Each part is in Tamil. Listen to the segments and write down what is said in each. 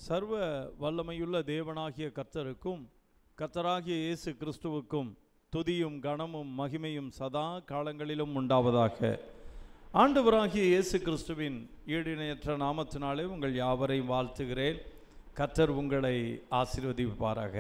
சர்வ வல்லமையுள்ள தேவனாகிய கர்த்தருக்கும் கர்த்தராகிய இயேசு கிறிஸ்துவுக்கும் துதியும் கனமும் மகிமையும் சதா காலங்களிலும் உண்டாவதாக ஆண்டவராகிய இயேசு கிறிஸ்துவின் ஈடிணையற்ற நாமத்தினாலே உங்கள் யாவரையும் வாழ்த்துகிறேன் கர்த்தர் உங்களை ஆசீர்வதிப்பாராக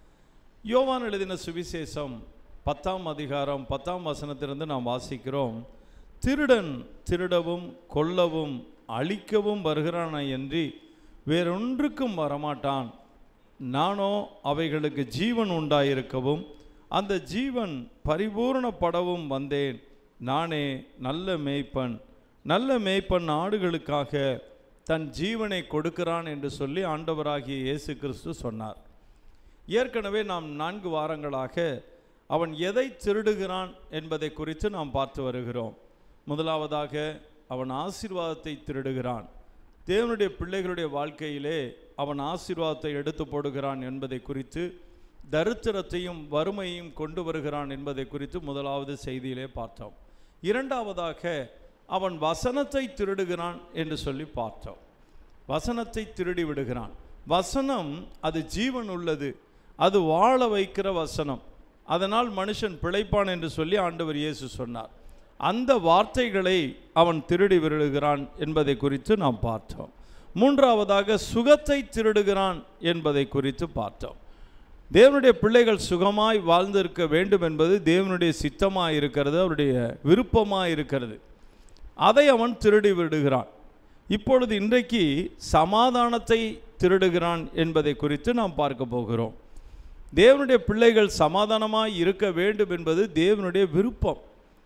யோவான் எழுதின சுவிசேஷம் பத்தாம் அதிகாரம் பத்தாம் வசனத்திலிருந்து நாம் வாசிக்கிறோம் திருடன் திருடவும் கொல்லவும் அழிக்கவும் வருகிறான என்று வேறொன்றுக்கும் வரமாட்டான் நானோ அவைகளுக்கு ஜீவன் உண்டாயிருக்கவும் அந்த ஜீவன் பரிபூரணப்படவும் வந்தேன் நானே நல்ல மேய்ப்பன் நல்ல மேய்ப்பன் ஆடுகளுக்காக தன் ஜீவனை கொடுக்கிறான் என்று சொல்லி ஆண்டவராகிய இயேசு கிறிஸ்து சொன்னார் ஏற்கனவே நாம் நான்கு வாரங்களாக அவன் எதை திருடுகிறான் என்பதை குறித்து நாம் பார்த்து வருகிறோம் முதலாவதாக அவன் ஆசீர்வாதத்தை திருடுகிறான் தேவனுடைய பிள்ளைகளுடைய வாழ்க்கையிலே அவன் ஆசீர்வாதத்தை எடுத்து போடுகிறான் என்பதை குறித்து தரித்திரத்தையும் வறுமையும் கொண்டு வருகிறான் என்பதை குறித்து முதலாவது செய்தியிலே பார்த்தோம் இரண்டாவதாக அவன் வசனத்தை திருடுகிறான் என்று சொல்லி பார்த்தோம் வசனத்தை திருடி விடுகிறான் வசனம் அது ஜீவன் உள்ளது அது வாழ வைக்கிற வசனம் அதனால் மனுஷன் பிழைப்பான் என்று சொல்லி ஆண்டவர் இயேசு சொன்னார் அந்த வார்த்தைகளை அவன் திருடி விடுகிறான் என்பதை குறித்து நாம் பார்த்தோம் மூன்றாவதாக சுகத்தை திருடுகிறான் என்பதை குறித்து பார்த்தோம் தேவனுடைய பிள்ளைகள் சுகமாய் வாழ்ந்திருக்க வேண்டும் என்பது தேவனுடைய சித்தமாக இருக்கிறது அவருடைய விருப்பமாக இருக்கிறது அதை அவன் திருடி விடுகிறான் இப்பொழுது இன்றைக்கு சமாதானத்தை திருடுகிறான் என்பதை குறித்து நாம் பார்க்க போகிறோம் தேவனுடைய பிள்ளைகள் சமாதானமாய் இருக்க வேண்டும் என்பது தேவனுடைய விருப்பம்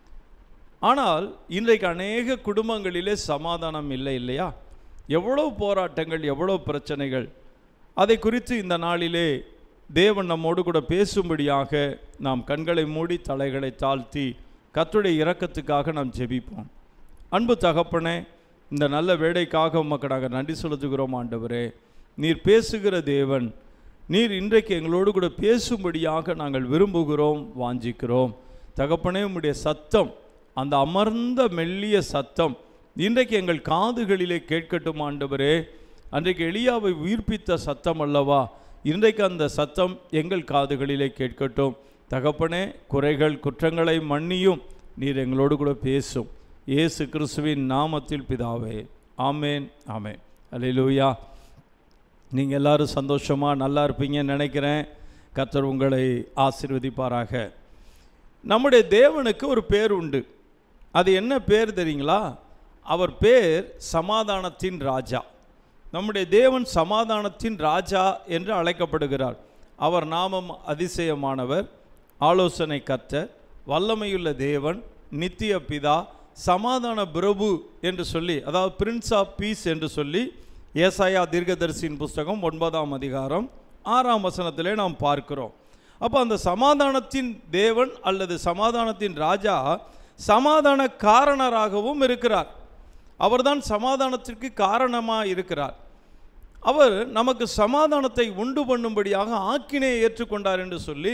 ஆனால் இன்றைக்கு அநேக குடும்பங்களிலே சமாதானம் இல்லை இல்லையா எவ்வளவு போராட்டங்கள் எவ்வளவு பிரச்சனைகள் அதை குறித்து இந்த நாளிலே தேவன் நம்மோடு கூட பேசும்படியாக நாம் கண்களை மூடி தலைகளை தாழ்த்தி கத்துடைய இரக்கத்துக்காக நாம் ஜெபிப்போம் அன்பு தகப்பனே இந்த நல்ல வேலைக்காக உமக்கு நாங்கள் நன்றி செலுத்துகிறோம் ஆண்டவரே நீர் பேசுகிற தேவன் நீர் இன்றைக்கு எங்களோடு கூட பேசும்படியாக நாங்கள் விரும்புகிறோம் வாஞ்சிக்கிறோம் தகப்பனே உம்முடைய சத்தம் அந்த அமர்ந்த மெல்லிய சத்தம் இன்றைக்கு எங்கள் காதுகளிலே கேட்கட்டும் ஆண்டவரே அன்றைக்கு எளியாவை உயிர்ப்பித்த சத்தம் அல்லவா இன்றைக்கு அந்த சத்தம் எங்கள் காதுகளிலே கேட்கட்டும் தகப்பனே குறைகள் குற்றங்களை மன்னியும் நீர் எங்களோடு கூட பேசும் இயேசு கிறிஸ்துவின் நாமத்தில் பிதாவே ஆமேன் ஆமேன் அல்லேலூயா நீங்கள் எல்லாரும் சந்தோஷமாக நல்லா இருப்பீங்கன்னு நினைக்கிறேன் கர்த்தர் உங்களை ஆசீர்வதிப்பாராக நம்முடைய தேவனுக்கு ஒரு பேர் உண்டு அது என்ன பேர் தெரியுங்களா அவர் பேர் சமாதானத்தின் ராஜா நம்முடைய தேவன் சமாதானத்தின் ராஜா என்று அழைக்கப்படுகிறார் அவர் நாமம் அதிசயமானவர் ஆலோசனை கர்த்தர் வல்லமையுள்ள தேவன் நித்திய பிதா சமாதான பிரபு என்று சொல்லி அதாவது பிரின்ஸ் ஆஃப் பீஸ் என்று சொல்லி ஏசாயா தீர்க்கதரிசியின் புஸ்தகம் ஒன்பதாம் அதிகாரம் ஆறாம் வசனத்திலே நாம் பார்க்கிறோம் அப்போ அந்த சமாதானத்தின் தேவன் அல்லது சமாதானத்தின் ராஜா சமாதான காரணராகவும் இருக்கிறார் அவர்தான் சமாதானத்திற்கு காரணமாக இருக்கிறார் அவர் நமக்கு சமாதானத்தை உண்டு பண்ணும்படியாக ஆக்கினையை ஏற்றுக்கொண்டார் என்று சொல்லி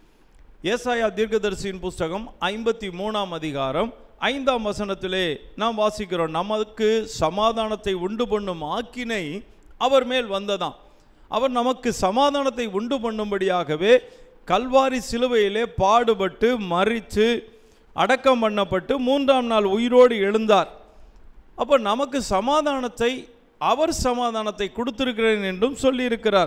ஏசாயா தீர்க்கதரிசியின் புஸ்தகம் ஐம்பத்தி மூணாம் அதிகாரம் ஐந்தாம் வசனத்திலே நாம் வாசிக்கிறோம் நமக்கு சமாதானத்தை உண்டு பண்ணும் ஆக்கினை அவர் மேல் வந்ததாம் அவர் நமக்கு சமாதானத்தை உண்டு பண்ணும்படியாகவே கல்வாரி சிலுவையிலே பாடுபட்டு மறித்து அடக்கம் பண்ணப்பட்டு மூன்றாம் நாள் உயிரோடு எழுந்தார் அப்போ நமக்கு சமாதானத்தை அவர் சமாதானத்தை கொடுத்திருக்கிறேன் என்றும் சொல்லியிருக்கிறார்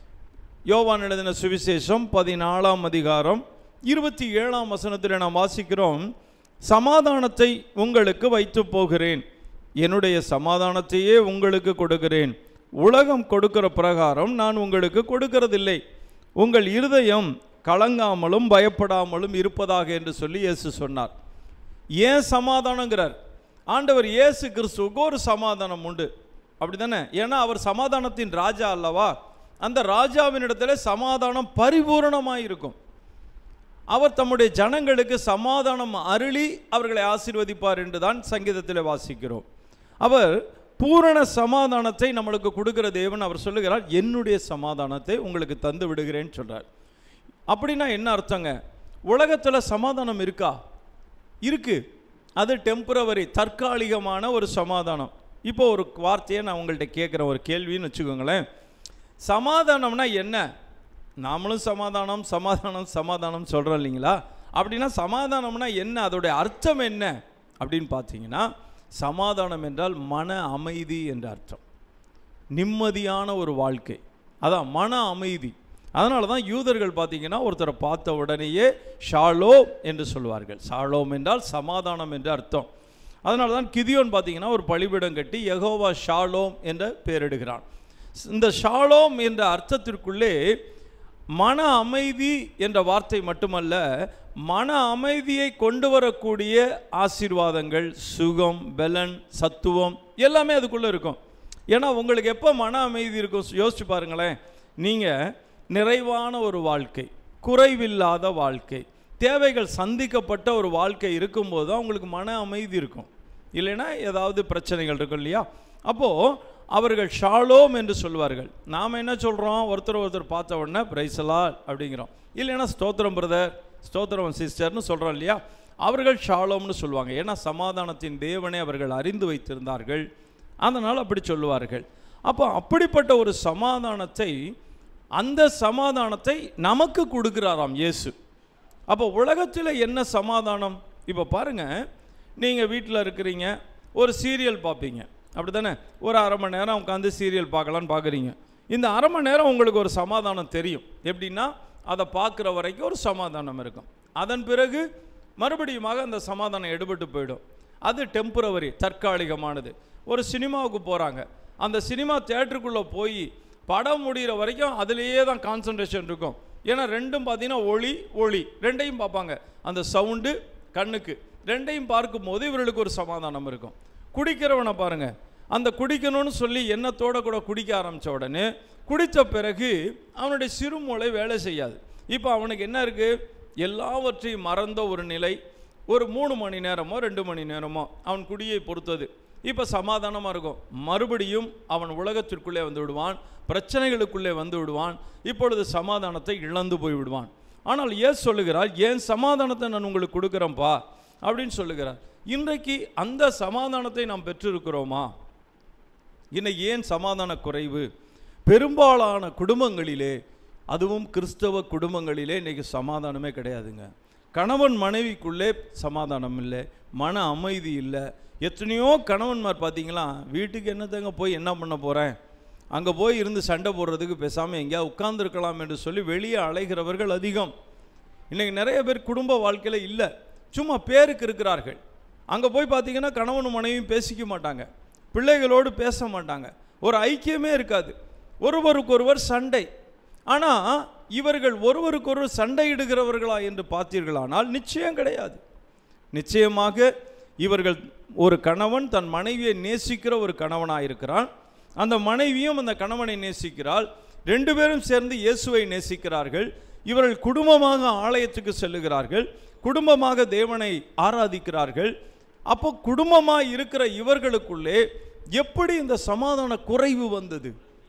யோவான் எழுதின சுவிசேஷம் பதினாலாம் அதிகாரம் இருபத்தி ஏழாம் வசனத்தில் நாம் வாசிக்கிறோம் சமாதானத்தை உங்களுக்கு வைத்து போகிறேன் என்னுடைய சமாதானத்தையே உங்களுக்கு கொடுக்கிறேன் உலகம் கொடுக்கிற பிரகாரம் நான் உங்களுக்கு கொடுக்கிறதில்லை உங்கள் இருதயம் கலங்காமலும் பயப்படாமலும் இருப்பதாக என்று சொல்லி இயேசு சொன்னார் ஏன் சமாதானங்கிறார் ஆண்டவர் இயேசு கிறிஸ்துவுக்கு ஒரு சமாதானம் உண்டு அப்படி தானே ஏன்னா அவர் சமாதானத்தின் ராஜா அல்லவா அந்த ராஜாவினிடத்தில் சமாதானம் பரிபூரணமாக இருக்கும் அவர் தம்முடைய ஜனங்களுக்கு சமாதானம் அருளி அவர்களை ஆசீர்வதிப்பார் என்று தான் சங்கீதத்தில் வாசிக்கிறோம் அவர் பூரண சமாதானத்தை நம்மளுக்கு கொடுக்கிற தேவன் அவர் சொல்லுகிறார் என்னுடைய சமாதானத்தை உங்களுக்கு தந்து விடுகிறேன்னு சொல்கிறார் அப்படின்னா என்ன அர்த்தங்க உலகத்தில் சமாதானம் இருக்கா இருக்கு அது டெம்பரவரி தற்காலிகமான ஒரு சமாதானம் இப்போ ஒரு வார்த்தையை நான் உங்கள்கிட்ட கேட்குற ஒரு கேள்வின்னு வச்சுக்கோங்களேன் சமாதானம்னா என்ன நாமளும் சமாதானம் சமாதானம் சமாதானம் சொல்கிறோம் இல்லைங்களா அப்படின்னா சமாதானம்னா என்ன அதோடைய அர்த்தம் என்ன அப்படின்னு பார்த்தீங்கன்னா சமாதானம் என்றால் மன அமைதி என்ற அர்த்தம் நிம்மதியான ஒரு வாழ்க்கை அதான் மன அமைதி அதனால தான் யூதர்கள் பார்த்தீங்கன்னா ஒருத்தரை பார்த்த உடனேயே ஷாலோ என்று சொல்வார்கள் ஷாலோம் என்றால் சமாதானம் என்று அர்த்தம் அதனால தான் கிதியோன் பார்த்தீங்கன்னா ஒரு பலிபீடம் கட்டி யெகோவா ஷாலோம் என்ற பெயரிடுகிறான் இந்த ஷாலோம் என்ற அர்த்தத்திற்குள்ளே மன அமைதி என்ற வார்த்தை மட்டுமல்ல மன அமைதியை கொண்டு வரக்கூடிய ஆசீர்வாதங்கள் சுகம் பலன் சத்துவம் எல்லாமே அதுக்குள்ளே இருக்கும் ஏன்னா உங்களுக்கு எப்போ மன அமைதி இருக்கும் யோசிச்சு பாருங்களேன் நீங்கள் நிறைவான ஒரு வாழ்க்கை குறைவில்லாத வாழ்க்கை தேவைகள் சந்திக்கப்பட்ட ஒரு வாழ்க்கை இருக்கும்போது தான் உங்களுக்கு மன அமைதி இருக்கும் இல்லைன்னா ஏதாவது பிரச்சனைகள் இருக்கும் இல்லையா அப்போது அவர்கள் ஷாலோம் என்று சொல்வார்கள் நாம் என்ன சொல்கிறோம் ஒருத்தர் ஒருத்தர் பார்த்த உடனே பிரைசலா அப்படிங்கிறோம் இல்லைன்னா ஸ்தோத்திரம் பிரதர் ஸ்தோத்திரம் சிஸ்டர்னு சொல்கிறோம் இல்லையா அவர்கள் ஷாலோம்னு சொல்லுவாங்க ஏன்னா சமாதானத்தின் தேவனை அவர்கள் அறிந்து வைத்திருந்தார்கள் அதனால் அப்படி சொல்லுவார்கள் அப்போ அப்படிப்பட்ட ஒரு சமாதானத்தை அந்த சமாதானத்தை நமக்கு கொடுக்கிறாராம் இயேசு அப்போ உலகத்தில் என்ன சமாதானம் இப்போ பாருங்கள் நீங்கள் வீட்டில் இருக்கிறீங்க ஒரு சீரியல் பார்ப்பீங்க அப்படி தானே ஒரு அரை மணி நேரம் உட்காந்து சீரியல் பார்க்கலான்னு பார்க்குறீங்க இந்த அரை மணி நேரம் உங்களுக்கு ஒரு சமாதானம் தெரியும் எப்படின்னா அதை பார்க்குற வரைக்கும் ஒரு சமாதானம் இருக்கும் அதன் பிறகு மறுபடியுமாக அந்த சமாதானம் எடுபட்டு போயிடும் அது டெம்பரவரி தற்காலிகமானது ஒரு சினிமாவுக்கு போகிறாங்க அந்த சினிமா தேட்டருக்குள்ளே போய் படம் முடிகிற வரைக்கும் அதுலேயே தான் கான்சன்ட்ரேஷன் இருக்கும் ஏன்னா ரெண்டும் பார்த்தீங்கன்னா ஒளி ஒளி ரெண்டையும் பார்ப்பாங்க அந்த சவுண்டு கண்ணுக்கு ரெண்டையும் பார்க்கும்போது இவர்களுக்கு ஒரு சமாதானம் இருக்கும் குடிக்கிறவனை பாருங்க அந்த குடிக்கணும்னு சொல்லி எண்ணத்தோட கூட குடிக்க ஆரம்பித்த உடனே குடித்த பிறகு அவனுடைய சிறுமூளை வேலை செய்யாது இப்போ அவனுக்கு என்ன இருக்குது எல்லாவற்றையும் மறந்த ஒரு நிலை ஒரு மூணு மணி நேரமோ ரெண்டு மணி நேரமோ அவன் குடியை பொறுத்தது இப்போ சமாதானமாக இருக்கும் மறுபடியும் அவன் உலகத்திற்குள்ளே வந்து விடுவான் பிரச்சனைகளுக்குள்ளே வந்து விடுவான் இப்பொழுது சமாதானத்தை இழந்து போய் விடுவான் ஆனால் ஏன் சொல்லுகிறார் ஏன் சமாதானத்தை நான் உங்களுக்கு கொடுக்குறேன்ப்பா அப்படின்னு சொல்லுகிறார் இன்றைக்கு அந்த சமாதானத்தை நாம் பெற்றிருக்கிறோமா இன்னைக்கு ஏன் சமாதான குறைவு பெரும்பாலான குடும்பங்களிலே அதுவும் கிறிஸ்தவ குடும்பங்களிலே இன்னைக்கு சமாதானமே கிடையாதுங்க கணவன் மனைவிக்குள்ளே சமாதானம் இல்லை மன அமைதி இல்லை எத்தனையோ கணவன்மார் பார்த்தீங்களா வீட்டுக்கு என்னத்தங்க போய் என்ன பண்ண போகிறேன் அங்கே போய் இருந்து சண்டை போடுறதுக்கு பேசாமல் எங்கேயாவது உட்கார்ந்துருக்கலாம் என்று சொல்லி வெளியே அலைகிறவர்கள் அதிகம் இன்றைக்கி நிறைய பேர் குடும்ப வாழ்க்கையில் இல்லை சும்மா பேருக்கு இருக்கிறார்கள் அங்கே போய் பார்த்தீங்கன்னா கணவன் மனைவியும் பேசிக்க மாட்டாங்க பிள்ளைகளோடு பேச மாட்டாங்க ஒரு ஐக்கியமே இருக்காது ஒருவருக்கொருவர் சண்டை ஆனால் இவர்கள் ஒருவருக்கொருவர் சண்டையிடுகிறவர்களா என்று பார்த்தீர்களானால் நிச்சயம் கிடையாது நிச்சயமாக இவர்கள் ஒரு கணவன் தன் மனைவியை நேசிக்கிற ஒரு கணவனாக இருக்கிறான் அந்த மனைவியும் அந்த கணவனை நேசிக்கிறாள் ரெண்டு பேரும் சேர்ந்து இயேசுவை நேசிக்கிறார்கள் இவர்கள் குடும்பமாக ஆலயத்துக்கு செல்லுகிறார்கள் குடும்பமாக தேவனை ஆராதிக்கிறார்கள் அப்போ குடும்பமாக இருக்கிற இவர்களுக்குள்ளே எப்படி இந்த சமாதான குறைவு வந்தது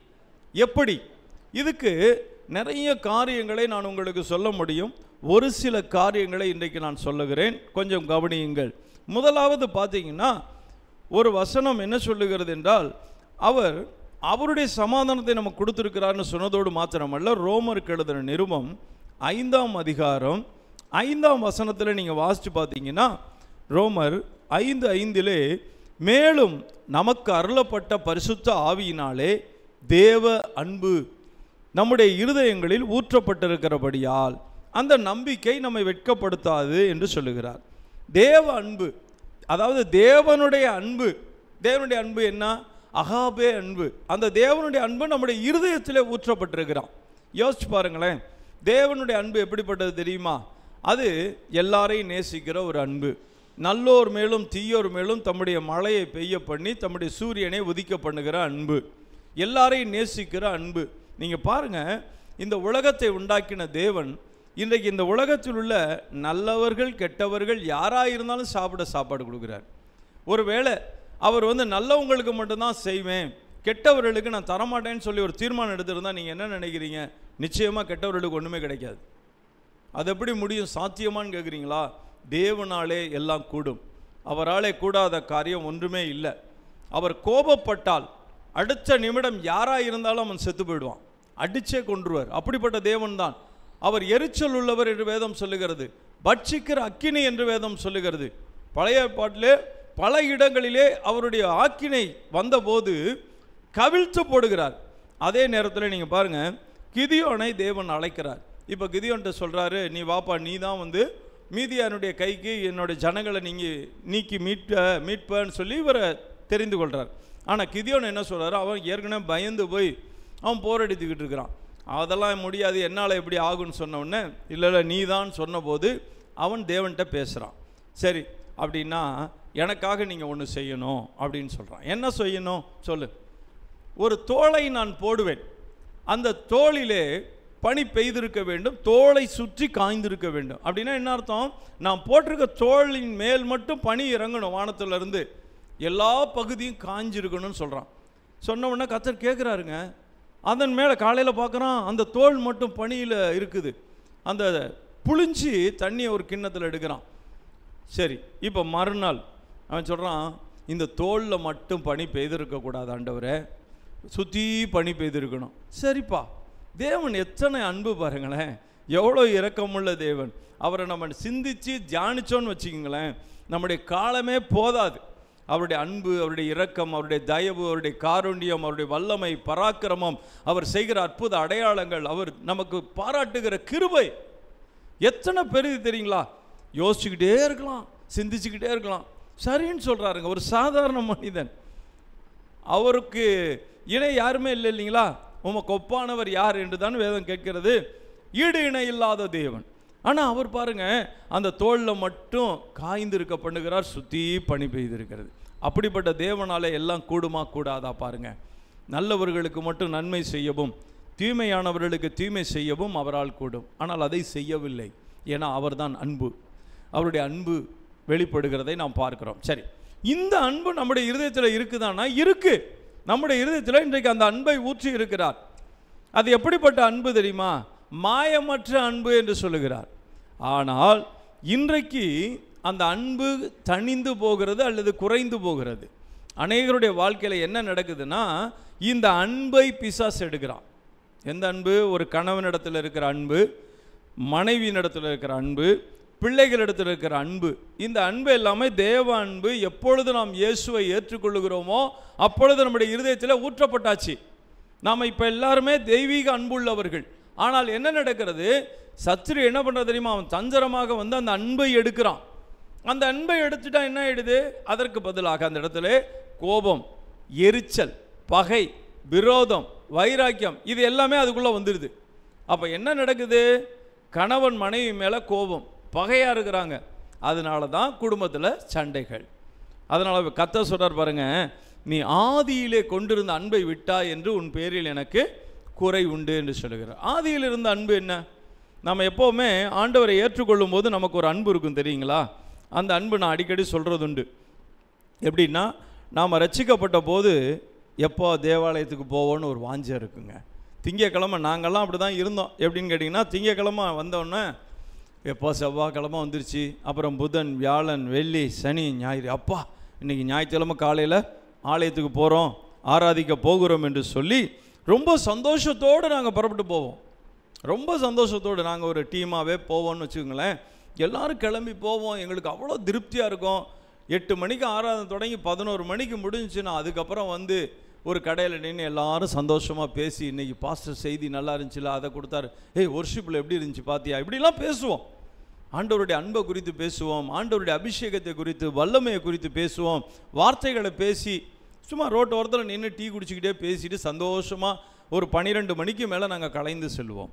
எப்படி இதுக்கு நிறைய காரியங்களை நான் உங்களுக்கு சொல்ல முடியும் ஒரு சில காரியங்களை இன்றைக்கு நான் சொல்லுகிறேன் கொஞ்சம் கவனியுங்கள் முதலாவது பார்த்தீங்கன்னா ஒரு வசனம் என்ன சொல்லுகிறது என்றால் அவர் அவருடைய சமாதானத்தை நமக்கு கொடுத்துருக்கிறார்னு சொன்னதோடு மாத்திரமல்ல ரோமருக்கு எழுதின நிருபம் ஐந்தாம் அதிகாரம் ஐந்தாம் வசனத்தில் நீங்கள் வாசித்து பார்த்தீங்கன்னா ரோமர் ஐந்து ஐந்திலே மேலும் நமக்கு அருளப்பட்ட பரிசுத்த ஆவியினாலே தேவ அன்பு நம்முடைய இருதயங்களில் ஊற்றப்பட்டிருக்கிறபடியால் அந்த நம்பிக்கை நம்மை வெட்கப்படுத்தாது என்று சொல்லுகிறார் தேவ அன்பு அதாவது தேவனுடைய அன்பு தேவனுடைய அன்பு என்ன அகாபே அன்பு அந்த தேவனுடைய அன்பு நம்முடைய இருதயத்திலே ஊற்றப்பட்டிருக்கிறான் யோசிச்சு பாருங்களேன் தேவனுடைய அன்பு எப்படிப்பட்டது தெரியுமா அது எல்லாரையும் நேசிக்கிற ஒரு அன்பு நல்லோர் மேலும் தீயோர் மேலும் தம்முடைய மழையை பெய்ய பண்ணி தம்முடைய சூரியனை உதிக்க பண்ணுகிற அன்பு எல்லாரையும் நேசிக்கிற அன்பு நீங்கள் பாருங்க இந்த உலகத்தை உண்டாக்கின தேவன் இன்றைக்கு இந்த உலகத்தில் உள்ள நல்லவர்கள் கெட்டவர்கள் யாராக இருந்தாலும் சாப்பிட சாப்பாடு கொடுக்குறார் ஒருவேளை அவர் வந்து நல்லவங்களுக்கு மட்டும்தான் செய்வேன் கெட்டவர்களுக்கு நான் தரமாட்டேன்னு சொல்லி ஒரு தீர்மானம் எடுத்திருந்தா நீங்கள் என்ன நினைக்கிறீங்க நிச்சயமாக கெட்டவர்களுக்கு ஒன்றுமே கிடைக்காது அது எப்படி முடியும் சாத்தியமான்னு கேட்குறீங்களா தேவனாலே எல்லாம் கூடும் அவராலே கூடாத காரியம் ஒன்றுமே இல்லை அவர் கோபப்பட்டால் அடுத்த நிமிடம் யாராக இருந்தாலும் அவன் செத்து போயிடுவான் அடிச்சே கொன்றுவார் அப்படிப்பட்ட தேவன் தான் அவர் எரிச்சல் உள்ளவர் என்று வேதம் சொல்லுகிறது பட்சிக்கிற அக்கினி என்று வேதம் சொல்லுகிறது பழைய பாட்டிலே பல இடங்களிலே அவருடைய ஆக்கினை வந்தபோது கவிழ்த்து போடுகிறார் அதே நேரத்தில் நீங்கள் பாருங்க கிதியோனை தேவன் அழைக்கிறார் இப்போ கிதியோன்ட்ட சொல்கிறாரு நீ வாப்பா நீ தான் வந்து மீதியானுடைய கைக்கு என்னுடைய ஜனங்களை நீங்கள் நீக்கி மீட்ப மீட்பன்னு சொல்லி இவரை தெரிந்து கொள்கிறார் ஆனால் கிதியோன் என்ன சொல்கிறாரு அவன் ஏற்கனவே பயந்து போய் அவன் போராடித்துக்கிட்டு இருக்கிறான் அதெல்லாம் முடியாது என்னால் எப்படி ஆகும்னு சொன்ன உடனே இல்லை இல்லை நீ தான் சொன்னபோது அவன் தேவன்கிட்ட பேசுகிறான் சரி அப்படின்னா எனக்காக நீங்கள் ஒன்று செய்யணும் அப்படின்னு சொல்கிறான் என்ன செய்யணும் சொல்லு ஒரு தோலை நான் போடுவேன் அந்த தோளிலே பனி பெய்திருக்க வேண்டும் தோலை சுற்றி காய்ந்திருக்க வேண்டும் அப்படின்னா என்ன அர்த்தம் நான் போட்டிருக்க தோளின் மேல் மட்டும் பனி இறங்கணும் வானத்திலிருந்து எல்லா பகுதியும் காஞ்சிருக்கணும்னு சொல்கிறான் சொன்ன உடனே கத்தர் கேட்குறாருங்க அதன் மேலே காலையில் பார்க்குறான் அந்த தோல் மட்டும் பனியில் இருக்குது அந்த புளிஞ்சி தண்ணியை ஒரு கிண்ணத்தில் எடுக்கிறான் சரி இப்போ மறுநாள் அவன் சொல்கிறான் இந்த தோலில் மட்டும் பனி பெய்திருக்கக்கூடாது ஆண்டவரே சுற்றி பனி பெய்திருக்கணும் சரிப்பா தேவன் எத்தனை அன்பு பாருங்களேன் எவ்வளோ இரக்கமுள்ள தேவன் அவரை நம்ம சிந்திச்சு தியானிச்சோன்னு வச்சுக்கோங்களேன் நம்முடைய காலமே போதாது அவருடைய அன்பு அவருடைய இரக்கம் அவருடைய தயவு அவருடைய காருண்யம் அவருடைய வல்லமை பராக்கிரமம் அவர் செய்கிற அற்புத அடையாளங்கள் அவர் நமக்கு பாராட்டுகிற கிருபை எத்தனை பெருது தெரியுங்களா யோசிச்சுக்கிட்டே இருக்கலாம் சிந்திச்சுக்கிட்டே இருக்கலாம் சரின்னு சொல்கிறாருங்க ஒரு சாதாரண மனிதன் அவருக்கு இணை யாருமே இல்லை இல்லைங்களா உமக்கு ஒப்பானவர் யார் என்று தான் வேதம் கேட்கிறது ஈடு இணை இல்லாத தேவன் ஆனால் அவர் பாருங்க அந்த தோளில் மட்டும் காய்ந்திருக்க பண்ணுகிறார் சுற்றி பனி பெய்திருக்கிறது அப்படிப்பட்ட தேவனால எல்லாம் கூடுமா கூடாதா பாருங்க நல்லவர்களுக்கு மட்டும் நன்மை செய்யவும் தீமையானவர்களுக்கு தீமை செய்யவும் அவரால் கூடும் ஆனால் அதை செய்யவில்லை ஏன்னா அவர்தான் அன்பு அவருடைய அன்பு வெளிப்படுகிறதை நாம் பார்க்கிறோம் சரி இந்த அன்பு நம்முடைய இருதயத்தில் இருக்குதானா இருக்கு நம்முடைய இருதயத்தில் இன்றைக்கு அந்த அன்பை ஊற்றி இருக்கிறார் அது எப்படிப்பட்ட அன்பு தெரியுமா மாயமற்ற அன்பு என்று சொல்லுகிறார் ஆனால் இன்றைக்கு அந்த அன்பு தணிந்து போகிறது அல்லது குறைந்து போகிறது அநேகருடைய வாழ்க்கையில் என்ன நடக்குதுன்னா இந்த அன்பை பிசாசு எடுக்கிறான் எந்த அன்பு ஒரு கணவனிடத்தில் இருக்கிற அன்பு மனைவியினிடத்தில் இருக்கிற அன்பு பிள்ளைகளிடத்தில் இருக்கிற அன்பு இந்த அன்பு எல்லாமே தேவ அன்பு எப்பொழுது நாம் இயேசுவை ஏற்றுக்கொள்ளுகிறோமோ அப்பொழுது நம்முடைய இருதயத்தில் ஊற்றப்பட்டாச்சு நாம் இப்போ எல்லாருமே தெய்வீக அன்புள்ளவர்கள் ஆனால் என்ன நடக்கிறது சத்துரு என்ன பண்ணுறது தெரியுமா அவன் தஞ்சரமாக வந்து அந்த அன்பை எடுக்கிறான் அந்த அன்பை எடுத்துட்டா என்ன ஆயிடுது அதற்கு பதிலாக அந்த இடத்துல கோபம் எரிச்சல் பகை விரோதம் வைராக்கியம் இது எல்லாமே அதுக்குள்ளே வந்துடுது அப்போ என்ன நடக்குது கணவன் மனைவி மேலே கோபம் பகையாக இருக்கிறாங்க அதனால தான் குடும்பத்தில் சண்டைகள் அதனால் கத்த சொல்றார் பாருங்க நீ ஆதியிலே கொண்டிருந்த அன்பை விட்டா என்று உன் பேரில் எனக்கு குறை உண்டு என்று சொல்லுகிறார் ஆதியில் இருந்த அன்பு என்ன நம்ம எப்போவுமே ஆண்டவரை ஏற்றுக்கொள்ளும் போது நமக்கு ஒரு அன்பு இருக்கும் தெரியுங்களா அந்த அன்பு நான் அடிக்கடி சொல்கிறதுண்டு எப்படின்னா நாம் ரட்சிக்கப்பட்ட போது எப்போ தேவாலயத்துக்கு போவோன்னு ஒரு வாஞ்சை இருக்குங்க திங்கக்கிழமை நாங்கள்லாம் அப்படி தான் இருந்தோம் எப்படின்னு கேட்டிங்கன்னா திங்கக்கிழமை வந்தோடனே எப்போ செவ்வாய்க்கிழமை வந்துருச்சு அப்புறம் புதன் வியாழன் வெள்ளி சனி ஞாயிறு அப்பா இன்னைக்கு ஞாயிற்றுக்கிழமை காலையில் ஆலயத்துக்கு போகிறோம் ஆராதிக்க போகிறோம் என்று சொல்லி ரொம்ப சந்தோஷத்தோடு நாங்கள் புறப்பட்டு போவோம் ரொம்ப சந்தோஷத்தோடு நாங்கள் ஒரு டீமாகவே போவோம்னு வச்சுக்கோங்களேன் எல்லாரும் கிளம்பி போவோம் எங்களுக்கு அவ்வளோ திருப்தியாக இருக்கும் எட்டு மணிக்கு ஆராதனை தொடங்கி பதினோரு மணிக்கு முடிஞ்சுன்னா அதுக்கப்புறம் வந்து ஒரு கடையில் நின்று எல்லாரும் சந்தோஷமாக பேசி இன்னைக்கு பாஸ்டர் செய்தி நல்லா இருந்துச்சுல அதை கொடுத்தாரு ஏய் ஒர்ஷிப்பில் எப்படி இருந்துச்சு பார்த்தியா இப்படிலாம் பேசுவோம் ஆண்டவருடைய அன்பை குறித்து பேசுவோம் ஆண்டவருடைய அபிஷேகத்தை குறித்து வல்லமையை குறித்து பேசுவோம் வார்த்தைகளை பேசி சும்மா ரோட்டு ஓரத்தில் நின்று டீ குடிச்சிக்கிட்டே பேசிட்டு சந்தோஷமாக ஒரு பன்னிரெண்டு மணிக்கு மேலே நாங்கள் கலைந்து செல்வோம்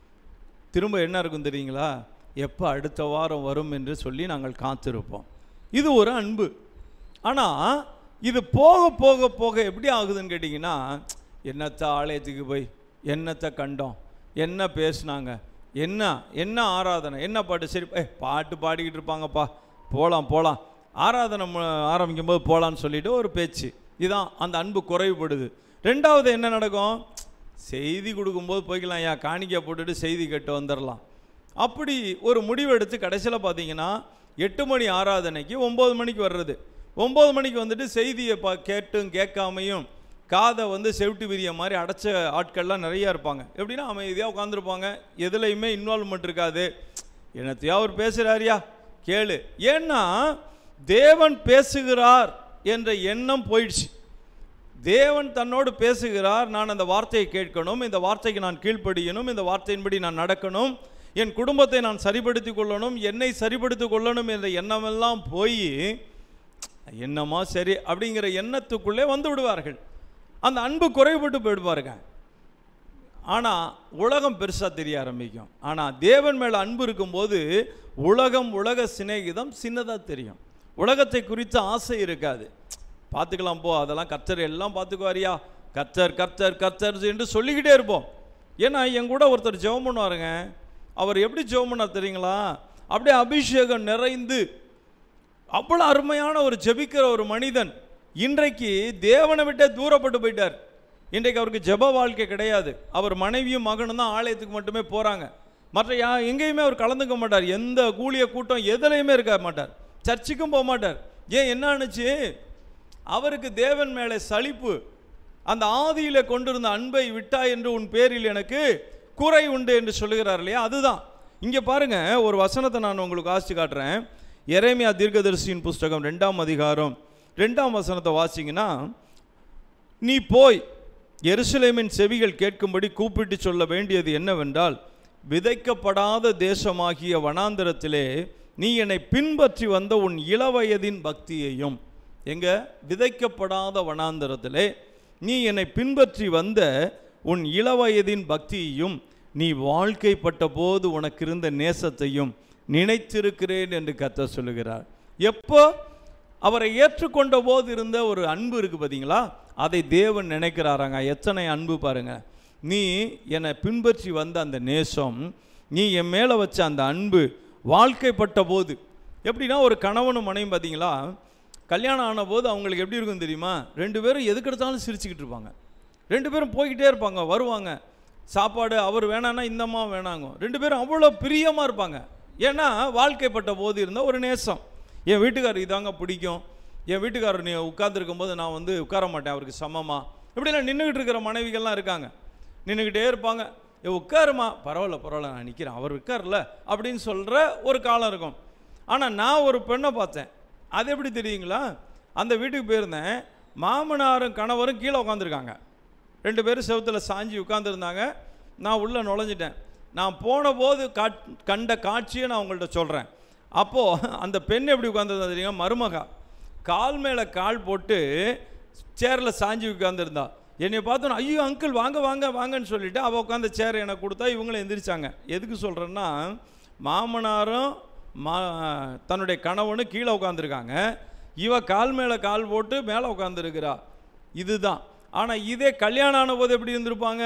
திரும்ப என்ன இருக்கும் தெரியுங்களா எப்போ அடுத்த வாரம் வரும் என்று சொல்லி நாங்கள் காத்திருப்போம் இது ஒரு அன்பு ஆனால் இது போக போக போக எப்படி ஆகுதுன்னு கேட்டிங்கன்னா என்னத்த ஆலயத்துக்கு போய் என்னத்தை கண்டோம் என்ன பேசுனாங்க என்ன என்ன ஆராதனை என்ன பாட்டு சரி ஏ பாட்டு பாடிக்கிட்டு இருப்பாங்கப்பா போகலாம் போகலாம் ஆராதனை மு- ஆரம்பிக்கும் போது போகலான்னு சொல்லிட்டு ஒரு பேச்சு இதான் அந்த அன்பு குறைவுபடுது ரெண்டாவது என்ன நடக்கும் செய்தி கொடுக்கும்போது போய்க்கலாம் ஐயா காணிக்கை போட்டுட்டு செய்தி கேட்டு வந்துடலாம் அப்படி ஒரு முடிவு எடுத்து கடைசியில் பார்த்தீங்கன்னா எட்டு மணி ஆராதனைக்கு ஒம்பது மணிக்கு வர்றது ஒம்பது மணிக்கு வந்துட்டு செய்தியை பா கேட்டும் கேட்காமையும் காதை வந்து செவிட்டு விரிய மாதிரி அடைச்ச ஆட்கள்லாம் நிறையா இருப்பாங்க எப்படின்னா அமைதியாக உட்காந்துருப்பாங்க எதுலையுமே இன்வால்வ்மெண்ட் இருக்காது என்னத்தையா அவர் பேசுகிறாரியா கேளு ஏன்னா தேவன் பேசுகிறார் என்ற எண்ணம் போயிடுச்சு தேவன் தன்னோடு பேசுகிறார் நான் அந்த வார்த்தையை கேட்கணும் இந்த வார்த்தைக்கு நான் கீழ்ப்படியணும் இந்த வார்த்தையின்படி நான் நடக்கணும் என் குடும்பத்தை நான் சரிப்படுத்திக் கொள்ளணும் என்னை சரிப்படுத்திக் கொள்ளணும் என்ற எண்ணமெல்லாம் போய் என்னமா சரி அப்படிங்கிற எண்ணத்துக்குள்ளே வந்து விடுவார்கள் அந்த அன்பு குறைபட்டு போயிடுவாருங்க ஆனால் உலகம் பெருசாக தெரிய ஆரம்பிக்கும் ஆனால் தேவன் மேலே அன்பு இருக்கும்போது உலகம் உலக சிநேகிதம் சின்னதாக தெரியும் உலகத்தை குறித்து ஆசை இருக்காது பார்த்துக்கலாம் போ அதெல்லாம் கர்த்தர் எல்லாம் பார்த்துக்குவாரியா கர்த்தர் கர்த்தர் கர்த்தர் என்று சொல்லிக்கிட்டே இருப்போம் ஏன்னா என் கூட ஒருத்தர் ஜெபம் பண்ணுவாருங்க அவர் எப்படி ஜெபம் பண்ணார் தெரியுங்களா அப்படியே அபிஷேகம் நிறைந்து அவ்வளோ அருமையான ஒரு ஜெபிக்கிற ஒரு மனிதன் இன்றைக்கு தேவனை விட்டே தூரப்பட்டு போயிட்டார் இன்றைக்கு அவருக்கு ஜெப வாழ்க்கை கிடையாது அவர் மனைவியும் மகனும் தான் ஆலயத்துக்கு மட்டுமே போகிறாங்க மற்ற யா எங்கேயுமே அவர் கலந்துக்க மாட்டார் எந்த கூலிய கூட்டம் எதுலையுமே இருக்க மாட்டார் சர்ச்சுக்கும் போக மாட்டார் ஏன் என்ன ஆணுச்சு அவருக்கு தேவன் மேலே சலிப்பு அந்த ஆதியில கொண்டிருந்த அன்பை விட்டா என்று உன் பேரில் எனக்கு குறை உண்டு என்று சொல்லுகிறார் இல்லையா அதுதான் இங்கே பாருங்க ஒரு வசனத்தை நான் உங்களுக்கு வாசித்து காட்டுறேன் எரேமியா தீர்க்கதரிசியின் புஸ்தகம் ரெண்டாம் அதிகாரம் ரெண்டாம் வசனத்தை வாசிங்கன்னா நீ போய் எருசலேமின் செவிகள் கேட்கும்படி கூப்பிட்டு சொல்ல வேண்டியது என்னவென்றால் விதைக்கப்படாத தேசமாகிய வனாந்தரத்திலே நீ என்னை பின்பற்றி வந்த உன் இளவயதின் பக்தியையும் எங்க விதைக்கப்படாத வனாந்தரத்திலே நீ என்னை பின்பற்றி வந்த உன் இளவயதின் பக்தியையும் நீ வாழ்க்கைப்பட்ட போது உனக்கு இருந்த நேசத்தையும் நினைத்திருக்கிறேன் என்று கத்த சொல்லுகிறார் எப்போ அவரை ஏற்றுக்கொண்ட போது இருந்த ஒரு அன்பு இருக்கு பார்த்தீங்களா அதை தேவன் நினைக்கிறாராங்க எத்தனை அன்பு பாருங்க நீ என்னை பின்பற்றி வந்த அந்த நேசம் நீ என் மேலே வச்ச அந்த அன்பு வாழ்க்கைப்பட்ட போது எப்படின்னா ஒரு கணவனும் மனையும் பார்த்தீங்களா கல்யாணம் ஆன போது அவங்களுக்கு எப்படி இருக்கும் தெரியுமா ரெண்டு பேரும் எதுக்கெடுத்தாலும் சிரிச்சுக்கிட்டு இருப்பாங்க ரெண்டு பேரும் போய்கிட்டே இருப்பாங்க வருவாங்க சாப்பாடு அவர் வேணான்னா இந்தம்மா வேணாங்க ரெண்டு பேரும் அவ்வளோ பிரியமாக இருப்பாங்க ஏன்னா வாழ்க்கைப்பட்ட போது இருந்த ஒரு நேசம் என் வீட்டுக்காரர் இதாங்க பிடிக்கும் என் வீட்டுக்காரர் நீ உட்கார்ந்துருக்கும் போது நான் வந்து உட்கார மாட்டேன் அவருக்கு சமமா இப்படிலாம் நின்றுக்கிட்டு இருக்கிற மனைவிகள்லாம் இருக்காங்க நின்றுக்கிட்டே இருப்பாங்க ஏ உட்காருமா பரவாயில்ல பரவாயில்ல நான் நிற்கிறேன் அவர் உட்கார்ல அப்படின்னு சொல்கிற ஒரு காலம் இருக்கும் ஆனால் நான் ஒரு பெண்ணை பார்த்தேன் அது எப்படி தெரியுங்களா அந்த வீட்டுக்கு போயிருந்தேன் மாமனாரும் கணவரும் கீழே உட்காந்துருக்காங்க ரெண்டு பேரும் செவுத்தில் சாஞ்சி உட்காந்துருந்தாங்க நான் உள்ளே நுழைஞ்சிட்டேன் நான் போன போது காட் கண்ட காட்சியை நான் உங்கள்கிட்ட சொல்கிறேன் அப்போது அந்த பெண் எப்படி உட்காந்துருந்தா தெரியுங்க மருமகா கால் மேலே கால் போட்டு சேரில் சாஞ்சி உட்காந்துருந்தா என்னை பார்த்தோன்னா ஐயோ அங்கிள் வாங்க வாங்க வாங்கன்னு சொல்லிட்டு அவள் உட்காந்த சேர் எனக்கு கொடுத்தா இவங்களும் எந்திரிச்சாங்க எதுக்கு சொல்கிறேன்னா மாமனாரும் மா தன்னுடைய கணவனும் கீழே உட்காந்துருக்காங்க இவ கால் மேலே கால் போட்டு மேலே உட்காந்துருக்கிறா இதுதான் ஆனால் இதே கல்யாணம் ஆன போது எப்படி இருந்திருப்பாங்க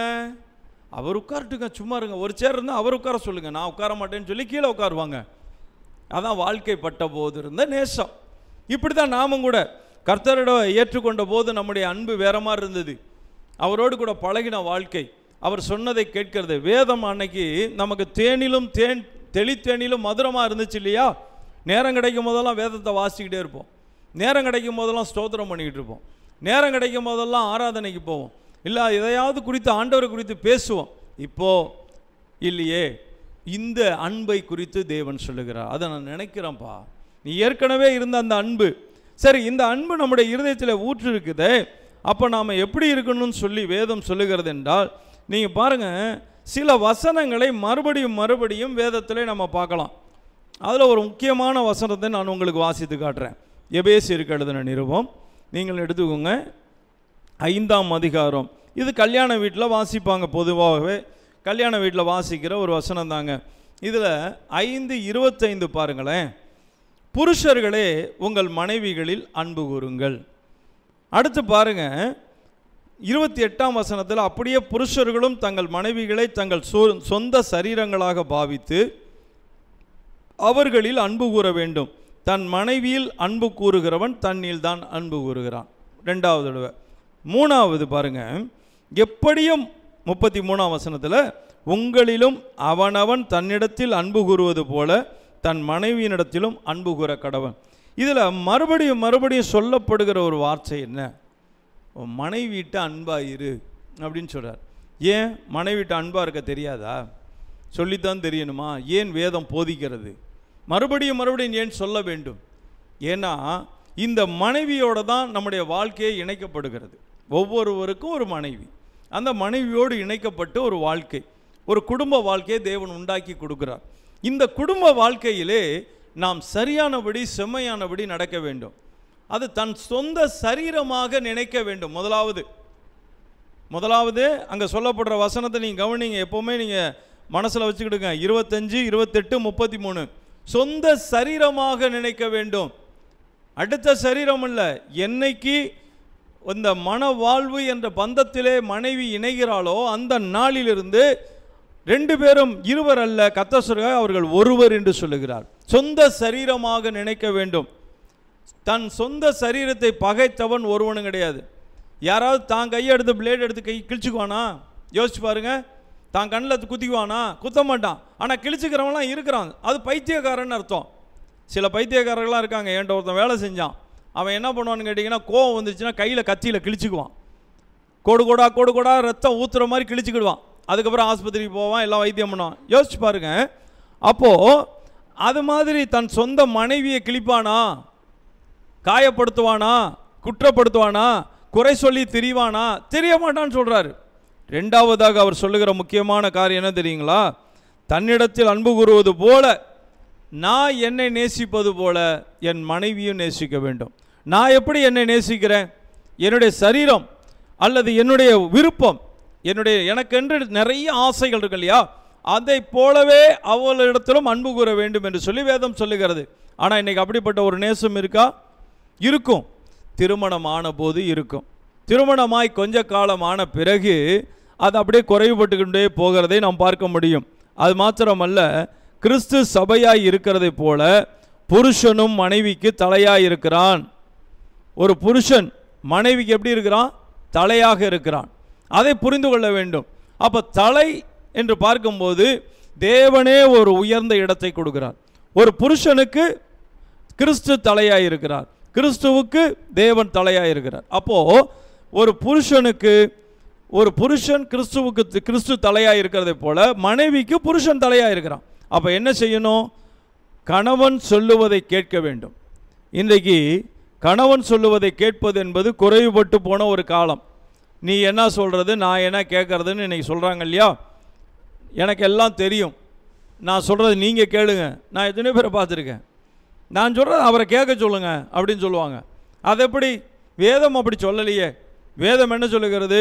அவர் உட்காரட்டுங்க சும்மா இருங்க ஒரு சேர் இருந்தால் அவர் உட்கார சொல்லுங்க நான் உட்கார மாட்டேன்னு சொல்லி கீழே உட்காருவாங்க அதான் வாழ்க்கைப்பட்ட போது இருந்த நேசம் இப்படி தான் நாமும் கூட கர்த்தரிடம் ஏற்றுக்கொண்ட போது நம்முடைய அன்பு வேற மாதிரி இருந்தது அவரோடு கூட பழகின வாழ்க்கை அவர் சொன்னதை கேட்கிறது வேதம் அன்னைக்கு நமக்கு தேனிலும் தேன் தெளித்தேனிலும் மதுரமாக இருந்துச்சு இல்லையா நேரம் கிடைக்கும் போதெல்லாம் வேதத்தை வாசிக்கிட்டே இருப்போம் நேரம் கிடைக்கும் போதெல்லாம் ஸ்தோத்திரம் பண்ணிக்கிட்டு இருப்போம் நேரம் கிடைக்கும் போதெல்லாம் ஆராதனைக்கு போவோம் இல்லை எதையாவது குறித்து ஆண்டவரை குறித்து பேசுவோம் இப்போ இல்லையே இந்த அன்பை குறித்து தேவன் சொல்லுகிறார் அதை நான் நினைக்கிறேன்ப்பா நீ ஏற்கனவே இருந்த அந்த அன்பு சரி இந்த அன்பு நம்முடைய இருதயத்தில் ஊற்று இருக்குதே அப்போ நாம் எப்படி இருக்கணும்னு சொல்லி வேதம் சொல்லுகிறது என்றால் நீங்கள் பாருங்கள் சில வசனங்களை மறுபடியும் மறுபடியும் வேதத்திலே நம்ம பார்க்கலாம் அதில் ஒரு முக்கியமான வசனத்தை நான் உங்களுக்கு வாசித்து காட்டுறேன் எபேசியருக்கு எழுதின நிருபம் நீங்கள் எடுத்துக்கோங்க ஐந்தாம் அதிகாரம் இது கல்யாண வீட்டில் வாசிப்பாங்க பொதுவாகவே கல்யாண வீட்டில் வாசிக்கிற ஒரு வசனம் தாங்க இதில் ஐந்து இருபத்தைந்து பாருங்களேன் புருஷர்களே உங்கள் மனைவிகளில் அன்பு கூறுங்கள் அடுத்து பாருங்க இருபத்தி எட்டாம் வசனத்தில் அப்படியே புருஷர்களும் தங்கள் மனைவிகளை தங்கள் சொ- சொந்த சரீரங்களாக பாவித்து அவர்களில் அன்பு கூற வேண்டும் தன் மனைவியில் அன்பு கூறுகிறவன் தன்னில் தான் அன்பு கூறுகிறான் ரெண்டாவது தடவை மூணாவது பாருங்க எப்படியும் முப்பத்தி மூணாம் வசனத்தில் உங்களிலும் அவனவன் தன்னிடத்தில் அன்பு கூறுவது போல தன் மனைவியினிடத்திலும் அன்பு கூற கடவன் இதில் மறுபடியும் மறுபடியும் சொல்லப்படுகிற ஒரு வார்த்தை என்ன உன் மனைவிட்ட அன்பாயிரு அப்படின்னு சொல்கிறார் ஏன் மனைவிட்ட அன்பாக இருக்க தெரியாதா சொல்லித்தான் தெரியணுமா ஏன் வேதம் போதிக்கிறது மறுபடியும் மறுபடியும் ஏன் சொல்ல வேண்டும் ஏன்னா இந்த மனைவியோட தான் நம்முடைய வாழ்க்கையை இணைக்கப்படுகிறது ஒவ்வொருவருக்கும் ஒரு மனைவி அந்த மனைவியோடு இணைக்கப்பட்டு ஒரு வாழ்க்கை ஒரு குடும்ப வாழ்க்கையை தேவன் உண்டாக்கி கொடுக்கிறார் இந்த குடும்ப வாழ்க்கையிலே நாம் சரியானபடி செம்மையானபடி நடக்க வேண்டும் அது தன் சொந்த சரீரமாக நினைக்க வேண்டும் முதலாவது முதலாவது அங்கே சொல்லப்படுற வசனத்தை நீங்கள் கவனிங்க எப்போவுமே நீங்கள் மனசில் வச்சுக்கிடுங்க இருபத்தஞ்சு இருபத்தெட்டு முப்பத்தி மூணு சொந்த சரீரமாக நினைக்க வேண்டும் அடுத்த சரீரம் இல்லை என்னைக்கு இந்த மன வாழ்வு என்ற பந்தத்திலே மனைவி இணைகிறாளோ அந்த நாளிலிருந்து ரெண்டு பேரும் இருவர் அல்ல கத்தசுர அவர்கள் ஒருவர் என்று சொல்லுகிறார் சொந்த சரீரமாக நினைக்க வேண்டும் தன் சொந்த சரீரத்தை பகைத்தவன் ஒருவனும் கிடையாது யாராவது தான் கையை எடுத்து பிளேட் எடுத்து கை கிழிச்சுக்குவானா யோசிச்சு பாருங்க தான் கண்ணில் குத்திக்குவானா குத்த மாட்டான் ஆனால் கிழிச்சுக்கிறவன்லாம் இருக்கிறான் அது பைத்தியக்காரன்னு அர்த்தம் சில பைத்தியக்காரர்கள்லாம் இருக்காங்க என்கிட்ட ஒருத்தன் வேலை செஞ்சான் அவன் என்ன பண்ணுவான்னு கேட்டிங்கன்னா கோவம் வந்துச்சுன்னா கையில் கத்தியில் கிழிச்சுக்குவான் கோடு கோடா கோடு கோடா ரத்தம் ஊற்றுற மாதிரி கிழிச்சுக்கிடுவான் அதுக்கப்புறம் ஆஸ்பத்திரிக்கு போவான் எல்லாம் வைத்தியம் பண்ணுவான் யோசிச்சு பாருங்க அப்போது அது மாதிரி தன் சொந்த மனைவியை கிழிப்பானா காயப்படுத்துவானா குற்றப்படுத்துவானா குறை சொல்லி திரிவானா தெரிய மாட்டான்னு சொல்கிறாரு ரெண்டாவதாக அவர் சொல்லுகிற முக்கியமான காரியம் என்ன தெரியுங்களா தன்னிடத்தில் அன்பு கூறுவது போல நான் என்னை நேசிப்பது போல என் மனைவியும் நேசிக்க வேண்டும் நான் எப்படி என்னை நேசிக்கிறேன் என்னுடைய சரீரம் அல்லது என்னுடைய விருப்பம் என்னுடைய எனக்கென்று நிறைய ஆசைகள் இருக்கு இல்லையா அதை போலவே அவளிடத்திலும் அன்பு கூற வேண்டும் என்று சொல்லி வேதம் சொல்லுகிறது ஆனால் இன்னைக்கு அப்படிப்பட்ட ஒரு நேசம் இருக்கா இருக்கும் திருமணம் ஆன போது இருக்கும் திருமணமாய் கொஞ்ச காலம் ஆன பிறகு அது அப்படியே குறைவுபட்டுக்கொண்டே போகிறதை நாம் பார்க்க முடியும் அது மாத்திரமல்ல கிறிஸ்து சபையாய் இருக்கிறதை போல புருஷனும் மனைவிக்கு தலையாய் இருக்கிறான் ஒரு புருஷன் மனைவிக்கு எப்படி இருக்கிறான் தலையாக இருக்கிறான் அதை புரிந்து கொள்ள வேண்டும் அப்போ தலை என்று பார்க்கும்போது தேவனே ஒரு உயர்ந்த இடத்தை கொடுக்கிறார் ஒரு புருஷனுக்கு கிறிஸ்து தலையாக இருக்கிறார் கிறிஸ்துவுக்கு தேவன் தலையாக இருக்கிறார் அப்போது ஒரு புருஷனுக்கு ஒரு புருஷன் கிறிஸ்துவுக்கு கிறிஸ்து தலையாக இருக்கிறதை போல மனைவிக்கு புருஷன் தலையாக இருக்கிறான் அப்போ என்ன செய்யணும் கணவன் சொல்லுவதை கேட்க வேண்டும் இன்றைக்கு கணவன் சொல்லுவதை கேட்பது என்பது குறைவுபட்டு போன ஒரு காலம் நீ என்ன சொல்கிறது நான் என்ன கேட்குறதுன்னு இன்னைக்கு சொல்கிறாங்க இல்லையா எனக்கு எல்லாம் தெரியும் நான் சொல்கிறது நீங்கள் கேளுங்க நான் எத்தனையோ பேரை பார்த்துருக்கேன் நான் சொல்கிறது அவரை கேட்க சொல்லுங்க அப்படின்னு சொல்லுவாங்க அது எப்படி வேதம் அப்படி சொல்லலையே வேதம் என்ன சொல்லுகிறது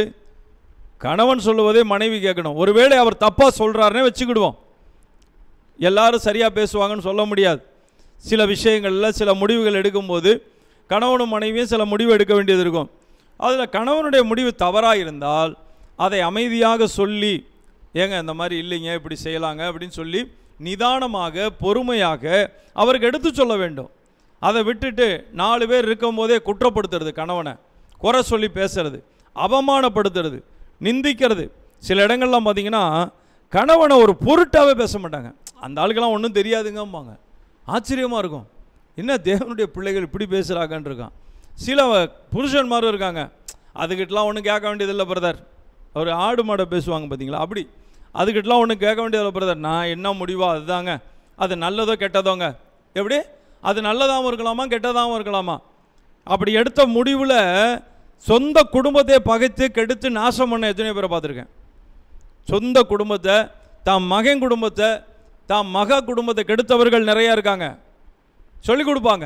கணவன் சொல்லுவதே மனைவி கேட்கணும் ஒருவேளை அவர் தப்பாக சொல்கிறாருன்னே வச்சுக்கிடுவோம் எல்லாரும் சரியாக பேசுவாங்கன்னு சொல்ல முடியாது சில விஷயங்களில் சில முடிவுகள் எடுக்கும்போது கணவனும் மனைவியும் சில முடிவு எடுக்க வேண்டியது இருக்கும் அதில் கணவனுடைய முடிவு தவறாக இருந்தால் அதை அமைதியாக சொல்லி ஏங்க இந்த மாதிரி இல்லைங்க இப்படி செய்யலாங்க அப்படின்னு சொல்லி நிதானமாக பொறுமையாக அவருக்கு எடுத்து சொல்ல வேண்டும் அதை விட்டுட்டு நாலு பேர் இருக்கும்போதே குற்றப்படுத்துறது கணவனை குறை சொல்லி பேசுறது அவமானப்படுத்துறது நிந்திக்கிறது சில இடங்கள்லாம் பார்த்தீங்கன்னா கணவனை ஒரு பொருட்டாவே பேச மாட்டாங்க அந்த ஆளுக்கெல்லாம் ஒன்றும் தெரியாதுங்கம்பாங்க ஆச்சரியமாக இருக்கும் என்ன தேவனுடைய பிள்ளைகள் இப்படி பேசுகிறாங்கன்னு இருக்கான் சில புருஷன்மாரும் இருக்காங்க அதுக்கிட்டலாம் ஒன்றும் கேட்க வேண்டியதில்லை பிரதர் ஒரு ஆடு மாடை பேசுவாங்க பார்த்தீங்களா அப்படி அதுக்கிட்டலாம் ஒன்றும் கேட்க வேண்டியதில்லை பிரதர் நான் என்ன முடிவோ அதுதாங்க அது நல்லதோ கெட்டதோங்க எப்படி அது நல்லதாகவும் இருக்கலாமா கெட்டதாகவும் இருக்கலாமா அப்படி எடுத்த முடிவில் சொந்த குடும்பத்தை பகைத்து கெடுத்து நாசம் பண்ண எத்தனையோ பேரை பார்த்துருக்கேன் சொந்த குடும்பத்தை தாம் மகன் குடும்பத்தை தாம் மக குடும்பத்தை கெடுத்தவர்கள் நிறையா இருக்காங்க சொல்லிக் கொடுப்பாங்க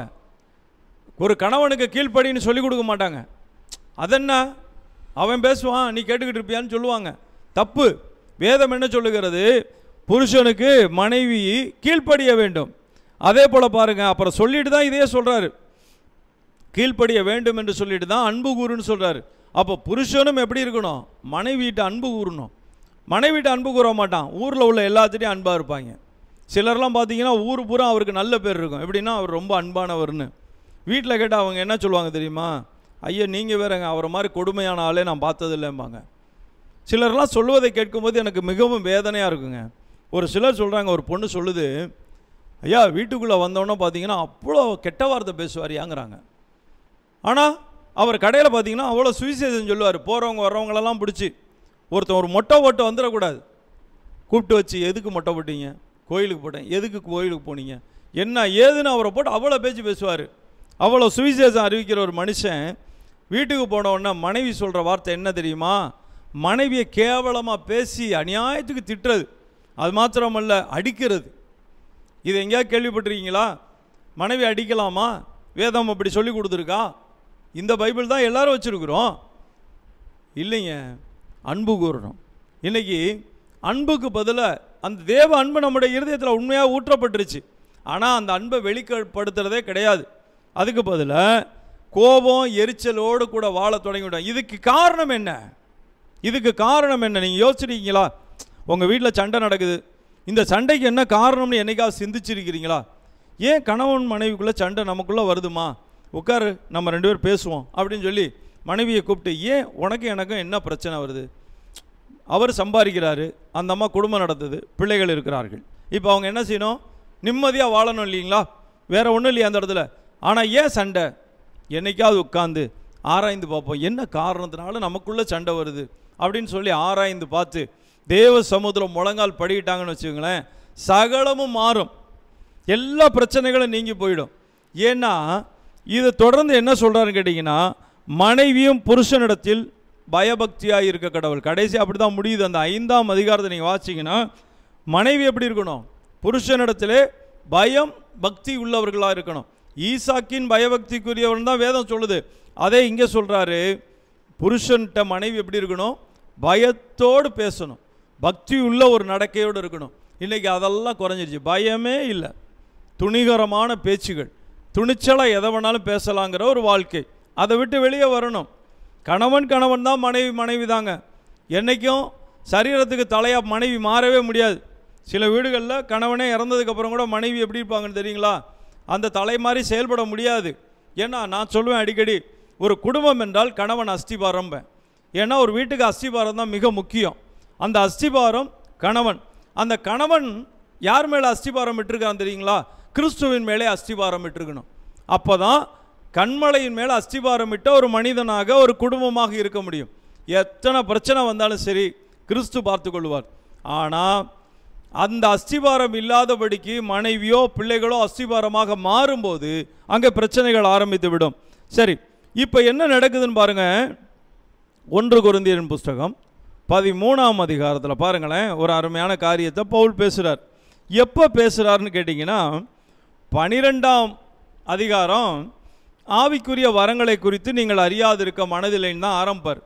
ஒரு கணவனுக்கு கீழ்ப்படின்னு சொல்லிக் கொடுக்க மாட்டாங்க அதென்ன அவன் பேசுவான் நீ கேட்டுக்கிட்டு இருப்பியான்னு சொல்லுவாங்க தப்பு வேதம் என்ன சொல்லுகிறது புருஷனுக்கு மனைவி கீழ்ப்படிய வேண்டும் அதே போல் பாருங்க அப்புறம் சொல்லிட்டு தான் இதே சொல்கிறாரு கீழ்ப்படிய வேண்டும் என்று சொல்லிட்டு தான் அன்பு கூறுன்னு சொல்கிறாரு அப்போ புருஷனும் எப்படி இருக்கணும் மனைவிட்ட அன்பு கூறணும் மனைவிட்ட அன்பு கூற மாட்டான் ஊரில் உள்ள எல்லாத்துட்டையும் அன்பாக இருப்பாங்க சிலர்லாம் பார்த்தீங்கன்னா ஊர் பூரா அவருக்கு நல்ல பேர் இருக்கும் எப்படின்னா அவர் ரொம்ப அன்பானவர்னு வீட்டில் கேட்டால் அவங்க என்ன சொல்லுவாங்க தெரியுமா ஐயா நீங்கள் வேறங்க அவரை மாதிரி கொடுமையான ஆளே நான் பார்த்ததில்லைம்பாங்க சிலர்லாம் சொல்லுவதை கேட்கும்போது எனக்கு மிகவும் வேதனையாக இருக்குங்க ஒரு சிலர் சொல்கிறாங்க ஒரு பொண்ணு சொல்லுது ஐயா வீட்டுக்குள்ளே வந்தோன்னே பார்த்தீங்கன்னா அவ்வளோ கெட்ட வார்த்தை பேசுவாரியாங்கிறாங்க ஆனால் அவர் கடையில் பார்த்தீங்கன்னா அவ்வளோ சுவிசேஷம் சொல்லுவார் போகிறவங்க வர்றவங்களெல்லாம் பிடிச்சி ஒருத்தன் ஒரு மொட்டை ஓட்டு வந்துடக்கூடாது கூப்பிட்டு வச்சு எதுக்கு மொட்டை போட்டீங்க கோயிலுக்கு போட்டேன் எதுக்கு கோயிலுக்கு போனீங்க என்ன ஏதுன்னு அவரை போட்டு அவ்வளோ பேச்சு பேசுவார் அவ்வளோ சுவிசேஷம் அறிவிக்கிற ஒரு மனுஷன் வீட்டுக்கு போன உடனே மனைவி சொல்கிற வார்த்தை என்ன தெரியுமா மனைவியை கேவலமாக பேசி அநியாயத்துக்கு திட்டுறது அது மாத்திரமல்ல அடிக்கிறது இது எங்கேயாவது கேள்விப்பட்டிருக்கீங்களா மனைவி அடிக்கலாமா வேதம் அப்படி சொல்லி கொடுத்துருக்கா இந்த பைபிள் தான் எல்லாரும் வச்சுருக்குறோம் இல்லைங்க அன்பு கூறணும் இன்னைக்கு அன்புக்கு பதிலாக அந்த தேவ அன்பு நம்முடைய இருதயத்தில் உண்மையாக ஊற்றப்பட்டுருச்சு ஆனால் அந்த அன்பை வெளிப்படுத்துறதே கிடையாது அதுக்கு பதிலாக கோபம் எரிச்சலோடு கூட வாழ தொடங்கிவிட்டோம் இதுக்கு காரணம் என்ன இதுக்கு காரணம் என்ன நீங்கள் யோசிச்சிருக்கீங்களா உங்கள் வீட்டில் சண்டை நடக்குது இந்த சண்டைக்கு என்ன காரணம்னு என்னைக்காவது சிந்திச்சிருக்கிறீங்களா ஏன் கணவன் மனைவிக்குள்ளே சண்டை நமக்குள்ளே வருதுமா உட்காரு நம்ம ரெண்டு பேரும் பேசுவோம் அப்படின்னு சொல்லி மனைவியை கூப்பிட்டு ஏன் உனக்கு எனக்கும் என்ன பிரச்சனை வருது அவர் சம்பாதிக்கிறாரு அந்த அம்மா குடும்பம் நடத்துது பிள்ளைகள் இருக்கிறார்கள் இப்போ அவங்க என்ன செய்யணும் நிம்மதியாக வாழணும் இல்லைங்களா வேற ஒன்றும் இல்லையா அந்த இடத்துல ஆனால் ஏன் சண்டை என்னைக்காவது உட்காந்து ஆராய்ந்து பார்ப்போம் என்ன காரணத்தினால நமக்குள்ளே சண்டை வருது அப்படின்னு சொல்லி ஆராய்ந்து பார்த்து தேவ சமுத்திரம் முழங்கால் படிக்கிட்டாங்கன்னு வச்சுக்கோங்களேன் சகலமும் மாறும் எல்லா பிரச்சனைகளும் நீங்கி போயிடும் ஏன்னா இது தொடர்ந்து என்ன சொல்கிறாருன்னு கேட்டிங்கன்னா மனைவியும் புருஷனிடத்தில் பயபக்தியாக இருக்க கடவுள் கடைசி அப்படி தான் முடியுது அந்த ஐந்தாம் அதிகாரத்தை நீங்கள் வாசிங்கன்னா மனைவி எப்படி இருக்கணும் புருஷனிடத்திலே பயம் பக்தி உள்ளவர்களாக இருக்கணும் ஈசாக்கின் பயபக்திக்குரியவன் தான் வேதம் சொல்லுது அதே இங்கே சொல்கிறாரு புருஷன்கிட்ட மனைவி எப்படி இருக்கணும் பயத்தோடு பேசணும் பக்தி உள்ள ஒரு நடக்கையோடு இருக்கணும் இன்றைக்கி அதெல்லாம் குறைஞ்சிருச்சு பயமே இல்லை துணிகரமான பேச்சுகள் துணிச்சலாக எதை வேணாலும் பேசலாங்கிற ஒரு வாழ்க்கை அதை விட்டு வெளியே வரணும் கணவன் கணவன் தான் மனைவி மனைவி தாங்க என்றைக்கும் சரீரத்துக்கு தலையாக மனைவி மாறவே முடியாது சில வீடுகளில் கணவனே இறந்ததுக்கப்புறம் கூட மனைவி எப்படி இருப்பாங்கன்னு தெரியுங்களா அந்த தலை மாதிரி செயல்பட முடியாது ஏன்னா நான் சொல்லுவேன் அடிக்கடி ஒரு குடும்பம் என்றால் கணவன் அஸ்திபாரம்பேன் ஏன்னா ஒரு வீட்டுக்கு அஸ்திபாரம் தான் மிக முக்கியம் அந்த அஸ்திபாரம் கணவன் அந்த கணவன் யார் மேலே அஸ்திபாரம் விட்டுருக்கான் தெரியுங்களா கிறிஸ்துவின் மேலே அஸ்திபாரம் விட்டுருக்கணும் அப்போ தான் கண்மலையின் மேலே அஸ்திபாரம் இட்ட ஒரு மனிதனாக ஒரு குடும்பமாக இருக்க முடியும் எத்தனை பிரச்சனை வந்தாலும் சரி கிறிஸ்து பார்த்து கொள்வார் ஆனால் அந்த அஸ்திபாரம் இல்லாதபடிக்கு மனைவியோ பிள்ளைகளோ அஸ்திபாரமாக மாறும்போது அங்கே பிரச்சனைகள் ஆரம்பித்து விடும் சரி இப்போ என்ன நடக்குதுன்னு பாருங்க ஒன்று குருந்தியரின் புஸ்தகம் பதிமூணாம் அதிகாரத்தில் பாருங்களேன் ஒரு அருமையான காரியத்தை பவுல் பேசுகிறார் எப்போ பேசுகிறாருன்னு கேட்டிங்கன்னா பனிரெண்டாம் அதிகாரம் ஆவிக்குரிய வரங்களை குறித்து நீங்கள் அறியாதிருக்க மனதில்லைன்னு தான் ஆரம்பர்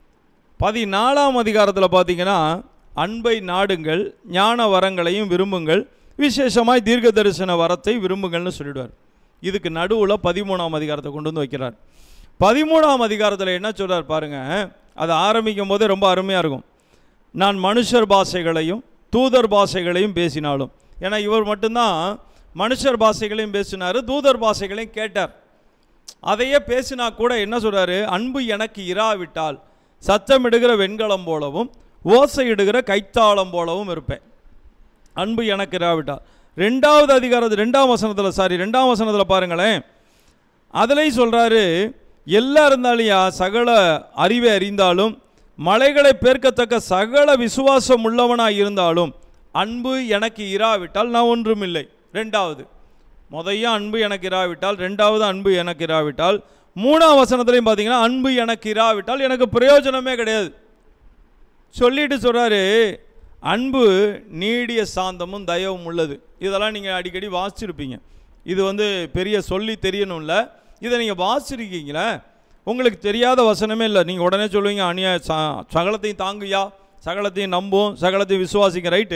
பதினாலாம் அதிகாரத்தில் பார்த்தீங்கன்னா அன்பை நாடுங்கள் ஞான வரங்களையும் விரும்புங்கள் விசேஷமாய் தீர்க்க தரிசன வரத்தை விரும்புங்கள்னு சொல்லிடுவார் இதுக்கு நடுவில் பதிமூணாம் அதிகாரத்தை கொண்டு வந்து வைக்கிறார் பதிமூணாம் அதிகாரத்தில் என்ன சொல்றார் பாருங்க அது ஆரம்பிக்கும் போதே ரொம்ப அருமையாக இருக்கும் நான் மனுஷர் பாஷைகளையும் தூதர் பாஷைகளையும் பேசினாலும் ஏன்னா இவர் மட்டும்தான் மனுஷர் பாஷைகளையும் பேசினார் தூதர் பாஷைகளையும் கேட்டார் அதையே பேசினா கூட என்ன சொல்றாரு அன்பு எனக்கு இராவிட்டால் சத்தமிடுகிற வெண்கலம் போலவும் ஓசையிடுகிற கைத்தாளம் போலவும் இருப்பேன் அன்பு எனக்கு இராவிட்டால் ரெண்டாவது அதிகாரத்து ரெண்டாம் வசனத்தில் சாரி ரெண்டாம் வசனத்தில் பாருங்களேன் அதுலேயும் சொல்கிறாரு எல்லாம் இருந்தாலையா சகல அறிவை அறிந்தாலும் மலைகளை பேர்க்கத்தக்க சகல விசுவாசம் உள்ளவனாய் இருந்தாலும் அன்பு எனக்கு இராவிட்டால் நான் ஒன்றுமில்லை ரெண்டாவது முதைய அன்பு எனக்கு இராவிட்டால் ரெண்டாவது அன்பு எனக்கு இராவிட்டால் மூணாம் வசனத்துலையும் பார்த்தீங்கன்னா அன்பு எனக்கு இராவிட்டால் எனக்கு பிரயோஜனமே கிடையாது சொல்லிட்டு சொல்கிறாரு அன்பு நீடிய சாந்தமும் தயவும் உள்ளது இதெல்லாம் நீங்கள் அடிக்கடி வாசிச்சிருப்பீங்க இது வந்து பெரிய சொல்லி தெரியணும்ல இதை நீங்கள் வாசிச்சிருக்கீங்களே உங்களுக்கு தெரியாத வசனமே இல்லை நீங்கள் உடனே சொல்லுவீங்க அநியாய ச சகலத்தையும் தாங்குயா சகலத்தையும் நம்பும் சகலத்தையும் விசுவாசிங்க ரைட்டு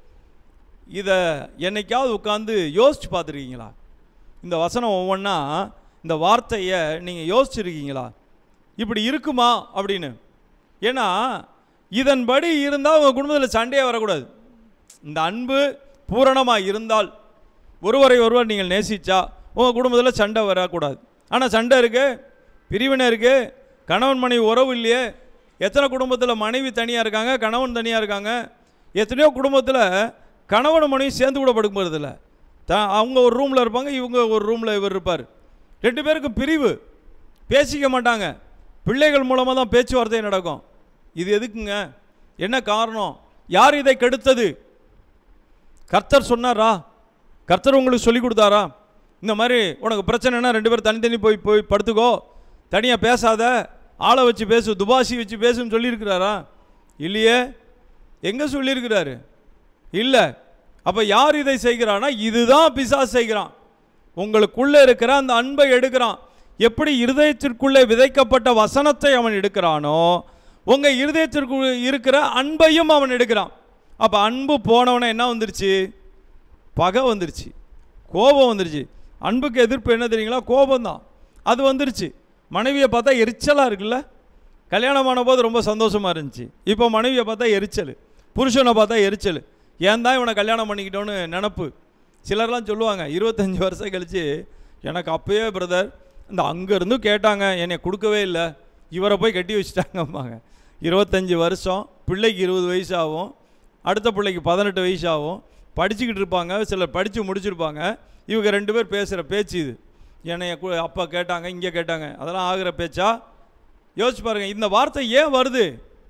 இதை என்னைக்காவது உட்காந்து யோசிச்சு பார்த்துருக்கீங்களா இந்த வசனம் ஒவ்வொன்றா இந்த வார்த்தையை நீங்கள் யோசிச்சிருக்கீங்களா இப்படி இருக்குமா அப்படின்னு ஏன்னா இதன்படி இருந்தால் உங்கள் குடும்பத்தில் சண்டையே வரக்கூடாது இந்த அன்பு பூரணமாக இருந்தால் ஒருவரை ஒருவர் நீங்கள் நேசிச்சா உங்கள் குடும்பத்தில் சண்டை வரக்கூடாது ஆனால் சண்டை இருக்கு பிரிவினை இருக்கு கணவன் மனைவி உறவு இல்லையே எத்தனை குடும்பத்தில் மனைவி தனியாக இருக்காங்க கணவன் தனியாக இருக்காங்க எத்தனையோ குடும்பத்தில் கணவன் மனைவி சேர்ந்து கூட படுக்க போகிறதில்ல த அவங்க ஒரு ரூமில் இருப்பாங்க இவங்க ஒரு ரூமில் இவர் இருப்பார் ரெண்டு பேருக்கும் பிரிவு பேசிக்க மாட்டாங்க பிள்ளைகள் மூலமாக தான் பேச்சுவார்த்தை நடக்கும் இது எதுக்குங்க என்ன காரணம் யார் இதை கெடுத்தது கர்த்தர் சொன்னாரா கர்த்தர் உங்களுக்கு சொல்லி கொடுத்தாரா இந்த மாதிரி உனக்கு பிரச்சனைனா ரெண்டு பேரும் தனித்தனி போய் போய் படுத்துக்கோ தனியாக பேசாத ஆளை வச்சு பேசு துபாசி வச்சு பேசுன்னு சொல்லியிருக்கிறாரா இல்லையே எங்கே சொல்லியிருக்கிறாரு இல்லை அப்போ யார் இதை செய்கிறானா இதுதான் பிசாசு செய்கிறான் உங்களுக்குள்ளே இருக்கிற அந்த அன்பை எடுக்கிறான் எப்படி இருதயத்திற்குள்ளே விதைக்கப்பட்ட வசனத்தை அவன் எடுக்கிறானோ உங்கள் இருதயத்திற்குள்ள இருக்கிற அன்பையும் அவன் எடுக்கிறான் அப்போ அன்பு போனவனே என்ன வந்துருச்சு பகை வந்துருச்சு கோபம் வந்துருச்சு அன்புக்கு எதிர்ப்பு என்ன தெரியுங்களா கோபம் தான் அது வந்துருச்சு மனைவியை பார்த்தா எரிச்சலாக இருக்குல்ல கல்யாணமான போது ரொம்ப சந்தோஷமாக இருந்துச்சு இப்போ மனைவியை பார்த்தா எரிச்சல் புருஷனை பார்த்தா எரிச்சல் ஏன் தான் இவனை கல்யாணம் பண்ணிக்கிட்டோன்னு நினப்பு சிலர்லாம் சொல்லுவாங்க இருபத்தஞ்சி வருஷம் கழித்து எனக்கு அப்பயே பிரதர் இந்த அங்கேருந்து கேட்டாங்க என்னை கொடுக்கவே இல்லை இவரை போய் கட்டி வச்சுட்டாங்கம்பாங்க இருபத்தஞ்சி வருஷம் பிள்ளைக்கு இருபது வயசு ஆகும் அடுத்த பிள்ளைக்கு பதினெட்டு வயசு ஆகும் படிச்சுக்கிட்டு இருப்பாங்க சிலர் படித்து முடிச்சிருப்பாங்க இவங்க ரெண்டு பேர் பேசுகிற பேச்சு இது என்னைய கு- அப்பா கேட்டாங்க இங்கே கேட்டாங்க அதெல்லாம் ஆகிற பேச்சா யோசிச்சு பாருங்க இந்த வார்த்தை ஏன் வருது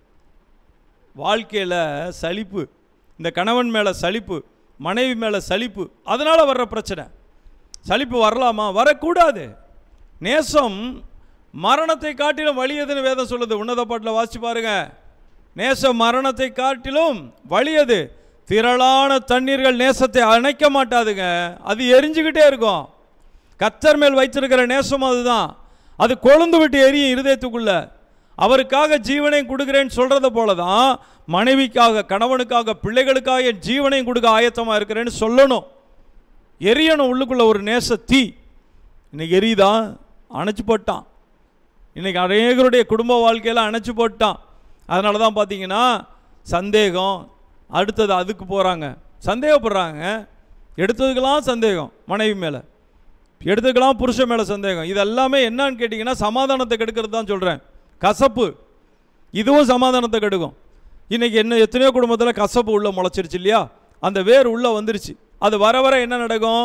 வாழ்க்கையில் சலிப்பு இந்த கணவன் மேலே சலிப்பு மனைவி மேலே சலிப்பு அதனால் வர்ற பிரச்சனை சலிப்பு வரலாமா வரக்கூடாது நேசம் மரணத்தை காட்டிலும் வலியதுன்னு வேதம் சொல்லுது உன்னத பாட்டில் வாசிச்சு பாருங்க நேசம் மரணத்தை காட்டிலும் வலியது திரளான தண்ணீர்கள் நேசத்தை அணைக்க மாட்டாதுங்க அது எரிஞ்சுக்கிட்டே இருக்கும் கத்தர் மேல் வைத்திருக்கிற நேசம் அதுதான் அது கொழுந்து விட்டு எரியும் இருதயத்துக்குள்ள அவருக்காக ஜீவனையும் கொடுக்குறேன்னு சொல்கிறத போல தான் மனைவிக்காக கணவனுக்காக பிள்ளைகளுக்காக என் ஜீவனையும் கொடுக்க ஆயத்தமாக இருக்கிறேன்னு சொல்லணும் எரியணும் உள்ளுக்குள்ள ஒரு நேச தீ இன்னைக்கு எரியுதா அணைச்சு போட்டான் இன்னைக்கு அநேகருடைய குடும்ப வாழ்க்கையில் அணைச்சு போட்டான் அதனால தான் பார்த்தீங்கன்னா சந்தேகம் அடுத்தது அதுக்கு போகிறாங்க சந்தேகப்படுறாங்க எடுத்ததுக்கெல்லாம் சந்தேகம் மனைவி மேலே எடுத்துக்கலாம் புருஷன் மேலே சந்தேகம் இது எல்லாமே என்னன்னு கேட்டிங்கன்னா சமாதானத்தை கெடுக்கிறது தான் சொல்கிறேன் கசப்பு இதுவும் சமாதானத்தை கெடுக்கும் இன்றைக்கி என்ன எத்தனையோ குடும்பத்தில் கசப்பு உள்ளே முளைச்சிருச்சு இல்லையா அந்த வேர் உள்ளே வந்துருச்சு அது வர வர என்ன நடக்கும்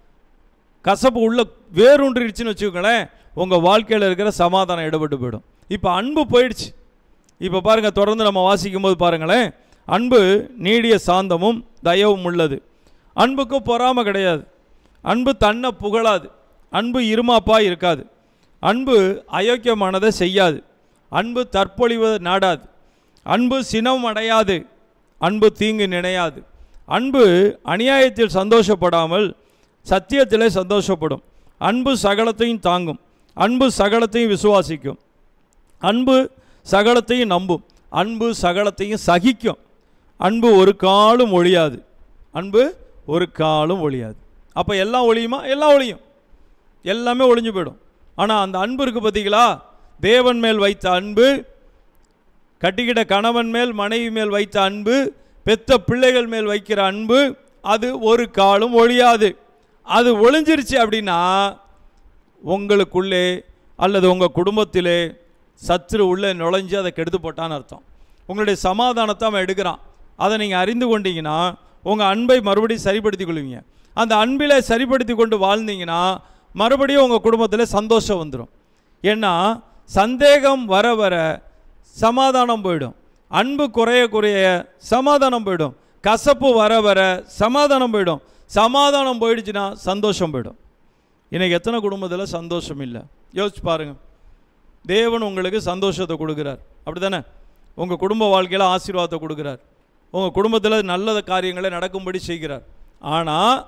கசப்பு உள்ள வேரூன்றிடுச்சுன்னு வச்சுக்கோங்களேன் உங்கள் வாழ்க்கையில் இருக்கிற சமாதானம் இடப்பட்டு போயிடும் இப்போ அன்பு போயிடுச்சு இப்போ பாருங்கள் தொடர்ந்து நம்ம வாசிக்கும் போது பாருங்களேன் அன்பு நீடிய சாந்தமும் தயவும் உள்ளது அன்புக்கு பொறாமை கிடையாது அன்பு தன்னை புகழாது அன்பு இருமாப்பா இருக்காது அன்பு அயோக்கியமானதை செய்யாது அன்பு தற்பொழிவதை நாடாது அன்பு சினம் அடையாது அன்பு தீங்கு நினையாது அன்பு அநியாயத்தில் சந்தோஷப்படாமல் சத்தியத்திலே சந்தோஷப்படும் அன்பு சகலத்தையும் தாங்கும் அன்பு சகலத்தையும் விசுவாசிக்கும் அன்பு சகலத்தையும் நம்பும் அன்பு சகலத்தையும் சகிக்கும் அன்பு ஒரு காலும் ஒழியாது அன்பு ஒரு காலும் ஒழியாது அப்போ எல்லாம் ஒழியுமா எல்லாம் ஒழியும் எல்லாமே ஒழிஞ்சு போயிடும் ஆனால் அந்த அன்பு இருக்குது பார்த்தீங்களா தேவன் மேல் வைத்த அன்பு கட்டிக்கிட்ட கணவன் மேல் மனைவி மேல் வைத்த அன்பு பெத்த பிள்ளைகள் மேல் வைக்கிற அன்பு அது ஒரு காலும் ஒழியாது அது ஒளிஞ்சிருச்சு அப்படின்னா உங்களுக்குள்ளே அல்லது உங்கள் குடும்பத்திலே சத்துரு உள்ளே நுழைஞ்சு அதை கெடுத்து போட்டான்னு அர்த்தம் உங்களுடைய சமாதானத்தை அவன் எடுக்கிறான் அதை நீங்கள் அறிந்து கொண்டீங்கன்னா உங்கள் அன்பை மறுபடியும் சரிப்படுத்திக் கொள்வீங்க அந்த அன்பில் சரிப்படுத்தி கொண்டு வாழ்ந்தீங்கன்னா மறுபடியும் உங்கள் குடும்பத்தில் சந்தோஷம் வந்துடும் ஏன்னா சந்தேகம் வர வர சமாதானம் போயிடும் அன்பு குறைய குறைய சமாதானம் போயிடும் கசப்பு வர வர சமாதானம் போயிடும் சமாதானம் போயிடுச்சுன்னா சந்தோஷம் போயிடும் இன்னைக்கு எத்தனை குடும்பத்தில் சந்தோஷம் இல்லை யோசிச்சு பாருங்க தேவன் உங்களுக்கு சந்தோஷத்தை கொடுக்குறார் அப்படி தானே உங்கள் குடும்ப வாழ்க்கையில் ஆசீர்வாதத்தை கொடுக்குறார் உங்கள் குடும்பத்தில் நல்ல காரியங்களை நடக்கும்படி செய்கிறார் ஆனால்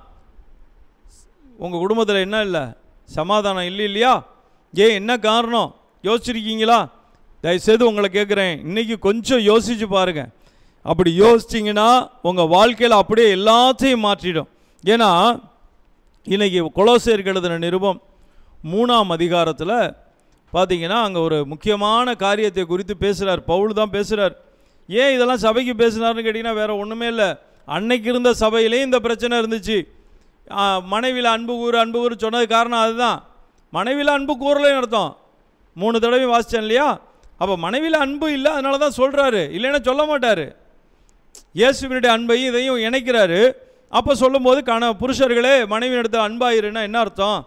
உங்கள் குடும்பத்தில் என்ன இல்லை சமாதானம் இல்லை இல்லையா ஏன் என்ன காரணம் யோசிச்சிருக்கீங்களா தயவுசெய்து உங்களை கேட்குறேன் இன்னைக்கு கொஞ்சம் யோசிச்சு பாருங்க அப்படி யோசிச்சிங்கன்னா உங்கள் வாழ்க்கையில் அப்படியே எல்லாத்தையும் மாற்றிடும் ஏன்னா இன்னைக்கு கொலோசேருக்கு எழுதின நிருபம் மூணாம் அதிகாரத்தில் பார்த்தீங்கன்னா அங்கே ஒரு முக்கியமான காரியத்தை குறித்து பேசுகிறார் பவுல் தான் பேசுகிறார் ஏன் இதெல்லாம் சபைக்கு பேசுனார்னு கேட்டிங்கன்னா வேற ஒன்றுமே இல்லை அன்னைக்கு இருந்த சபையிலேயும் இந்த பிரச்சனை இருந்துச்சு ஆ, மனைவியில் அன்பு கூறு அன்பு கூறு சொன்னது காரணம் அதுதான் மனைவியில் அன்பு கூறலைன்னு அர்த்தம் மூணு தடவை வாசித்தேன் இல்லையா அப்போ மனைவியில் அன்பு இல்லை அதனால தான் சொல்கிறாரு இல்லைன்னா சொல்ல மாட்டார் இயேசுவினுடைய அன்பையும் இதையும் இணைக்கிறாரு அப்போ சொல்லும்போது கண புருஷர்களே மனைவி இடத்துல அன்பாயிருன்னா என்ன அர்த்தம்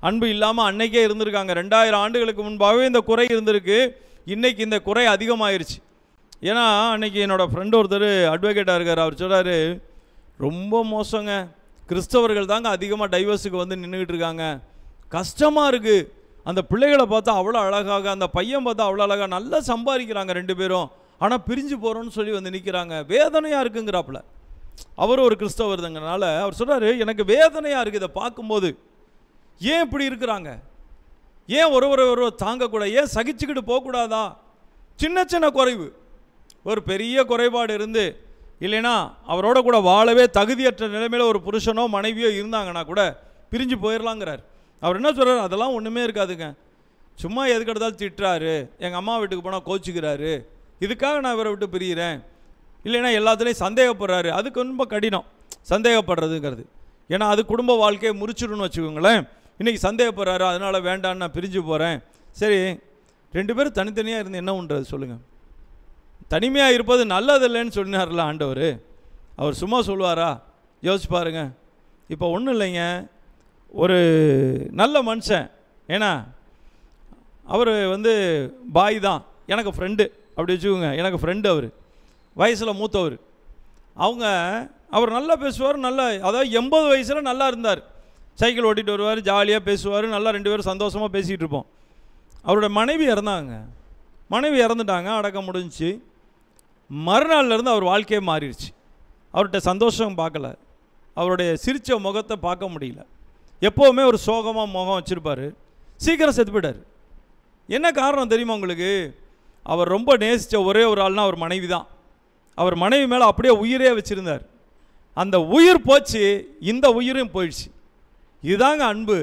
அன்பு இல்லாமல் அன்னைக்கே இருந்திருக்காங்க ரெண்டாயிரம் ஆண்டுகளுக்கு முன்பாகவே இந்த குறை இருந்திருக்கு இன்னைக்கு இந்த குறை அதிகமாயிருச்சு ஏன்னா அன்னைக்கு என்னோடய ஃப்ரெண்டு ஒருத்தர் அட்வொகேட்டாக இருக்கார் அவர் சொல்றாரு ரொம்ப மோசங்க கிறிஸ்தவர்கள் தாங்க அதிகமாக டைவர்ஸுக்கு வந்து நின்றுக்கிட்டு இருக்காங்க கஷ்டமாக இருக்குது அந்த பிள்ளைகளை பார்த்தா அவ்வளோ அழகாக அந்த பையன் பார்த்தா அவ்வளோ அழகாக நல்லா சம்பாதிக்கிறாங்க ரெண்டு பேரும் ஆனால் பிரிஞ்சு போகிறோன்னு சொல்லி வந்து நிற்கிறாங்க வேதனையாக இருக்குங்கிறாப்புல அவர் ஒரு கிறிஸ்தவர்துங்கனால அவர் சொல்றாரு எனக்கு வேதனையாக இருக்குது இதை பார்க்கும்போது ஏன் இப்படி இருக்கிறாங்க ஏன் ஒருவரை ஒருவர் தாங்கக்கூடாது ஏன் சகிச்சுக்கிட்டு போகக்கூடாதா சின்ன சின்ன குறைவு ஒரு பெரிய குறைபாடு இருந்து இல்லைன்னா அவரோட கூட வாழவே தகுதியற்ற நிலைமையில் ஒரு புருஷனோ மனைவியோ இருந்தாங்கன்னா கூட பிரிஞ்சு போயிடலாங்கிறார் அவர் என்ன சொல்றாரு அதெல்லாம் ஒன்றுமே இருக்காதுங்க சும்மா எதுக்கு எடுத்தாலும் திட்டுறாரு எங்கள் அம்மா வீட்டுக்கு போனால் கோச்சிக்கிறாரு இதுக்காக நான் இவரை விட்டு பிரிகிறேன் இல்லைன்னா எல்லாத்துலேயும் சந்தேகப்படுறாரு அதுக்கு ரொம்ப கடினம் சந்தேகப்படுறதுங்கிறது ஏன்னா அது குடும்ப வாழ்க்கையை முறிச்சிடும்னு வச்சுக்கோங்களேன் இன்றைக்கி சந்தேகப்படுறாரு அதனால் வேண்டான்னு நான் பிரிஞ்சு போகிறேன் சரி ரெண்டு பேரும் தனித்தனியாக இருந்து என்ன பண்ணுறது சொல்லுங்கள் தனிமையாக இருப்பது நல்லதில்லைன்னு சொன்னார்ல ஆண்டவர் அவர் சும்மா சொல்லுவாரா யோசிச்சு பாருங்க இப்போ ஒன்றும் இல்லைங்க ஒரு நல்ல மனுஷன் ஏன்னா அவர் வந்து பாய் தான் எனக்கு ஃப்ரெண்டு அப்படி வச்சுக்கோங்க எனக்கு ஃப்ரெண்டு அவர் வயசில் மூத்தவர் அவங்க அவர் நல்லா பேசுவார் நல்லா அதாவது எண்பது வயசில் நல்லா இருந்தார் சைக்கிள் ஓட்டிட்டு வருவார் ஜாலியாக பேசுவார் நல்லா ரெண்டு பேரும் சந்தோஷமாக பேசிகிட்டு இருப்போம் அவரோட மனைவி இறந்தாங்க மனைவி இறந்துட்டாங்க அடக்கம் முடிஞ்சுச்சு மறுநாள்ல இருந்து அவர் வாழ்க்கையே மாறிடுச்சு அவர்கிட்ட சந்தோஷம் பார்க்கல அவருடைய சிரிச்ச முகத்தை பார்க்க முடியல எப்போவுமே ஒரு சோகமாக முகம் வச்சுருப்பார் சீக்கிரம் செத்து போயிட்டார் என்ன காரணம் தெரியுமா உங்களுக்கு அவர் ரொம்ப நேசித்த ஒரே ஒரு ஆள்னா அவர் மனைவி தான் அவர் மனைவி மேலே அப்படியே உயிரே வச்சுருந்தார் அந்த உயிர் போச்சு இந்த உயிரும் போயிடுச்சு இதுதாங்க அன்பு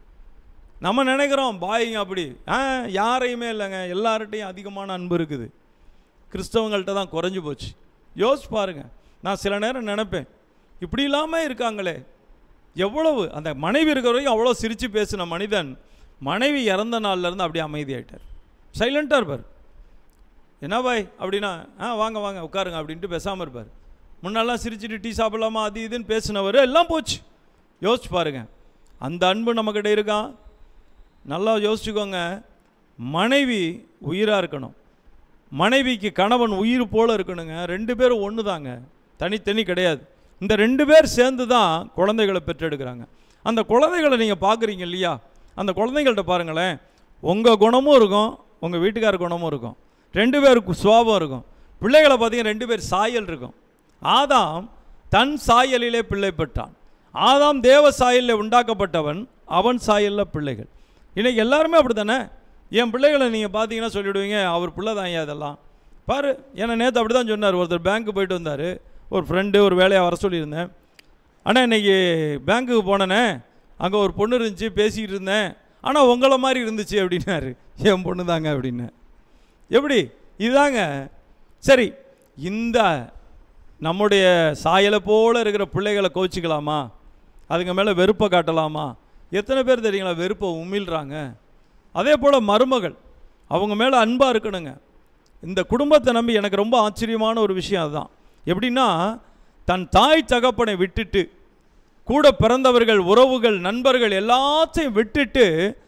நம்ம நினைக்கிறோம் பாய்ங்க அப்படி ஆ யாரையுமே இல்லைங்க எல்லார்ட்டையும் அதிகமான அன்பு இருக்குது கிறிஸ்தவங்கள்ட்ட தான் குறைஞ்சு போச்சு யோசிச்சு பாருங்க நான் சில நேரம் நினைப்பேன் இப்படி இல்லாமல் இருக்காங்களே எவ்வளவு அந்த மனைவி இருக்கிற வரைக்கும் அவ்வளோ சிரித்து பேசின மனிதன் மனைவி இறந்த நாள்லேருந்து அப்படியே அமைதியாயிட்டார் சைலண்ட்டாக இருப்பார் என்ன பாய் அப்படின்னா ஆ வாங்க வாங்க உட்காருங்க அப்படின்ட்டு பேசாமல் இருப்பார் முன்னெல்லாம் சிரிச்சிட்டு டீ சாப்பிடலாமா அது இதுன்னு பேசினவர் எல்லாம் போச்சு யோசிச்சு பாருங்க அந்த அன்பு நம்மக்கிட்ட இருக்கா நல்லா யோசிச்சுக்கோங்க மனைவி உயிராக இருக்கணும் மனைவிக்கு கணவன் உயிர் போல இருக்கணுங்க ரெண்டு பேரும் ஒன்று தாங்க தனித்தனி கிடையாது இந்த ரெண்டு பேர் சேர்ந்து தான் குழந்தைகளை பெற்றெடுக்கிறாங்க அந்த குழந்தைகளை நீங்கள் பார்க்குறீங்க இல்லையா அந்த குழந்தைகள்ட்ட பாருங்களேன் உங்கள் குணமும் இருக்கும் உங்கள் வீட்டுக்கார குணமும் இருக்கும் ரெண்டு பேருக்கு சுவாபம் இருக்கும் பிள்ளைகளை பார்த்தீங்கன்னா ரெண்டு பேர் சாயல் இருக்கும் ஆதாம் தன் சாயலிலே பிள்ளை பெற்றான் ஆதாம் தேவ சாயலில் உண்டாக்கப்பட்டவன் அவன் சாயலில் பிள்ளைகள் இன்னைக்கு எல்லாருமே அப்படி தானே என் பிள்ளைகளை நீங்கள் பார்த்தீங்கன்னா சொல்லிவிடுவீங்க அவர் பிள்ளை தான் ஐயா இதெல்லாம் பாரு ஏன்னா நேற்று அப்படி தான் சொன்னார் ஒருத்தர் பேங்க்கு போயிட்டு வந்தார் ஒரு ஃப்ரெண்டு ஒரு வேலையை வர சொல்லியிருந்தேன் ஆனால் இன்னைக்கு பேங்க்குக்கு போனேனே அங்கே ஒரு பொண்ணு இருந்துச்சு பேசிக்கிட்டு இருந்தேன் ஆனால் உங்களை மாதிரி இருந்துச்சு அப்படின்னாரு என் பொண்ணு தாங்க அப்படின்னு எப்படி இதுதாங்க சரி இந்த நம்முடைய சாயலை போல இருக்கிற பிள்ளைகளை கோச்சிக்கலாமா அதுங்க மேலே வெறுப்பை காட்டலாமா எத்தனை பேர் தெரியுங்களா வெறுப்பை உமிழ்றாங்க அதே போல் மருமகள் அவங்க மேலே அன்பாக இருக்கணுங்க இந்த குடும்பத்தை நம்பி எனக்கு ரொம்ப ஆச்சரியமான ஒரு விஷயம் அதுதான் எப்படின்னா தன் தாய் தகப்பனை விட்டுட்டு கூட பிறந்தவர்கள் உறவுகள் நண்பர்கள் எல்லாத்தையும் விட்டுட்டு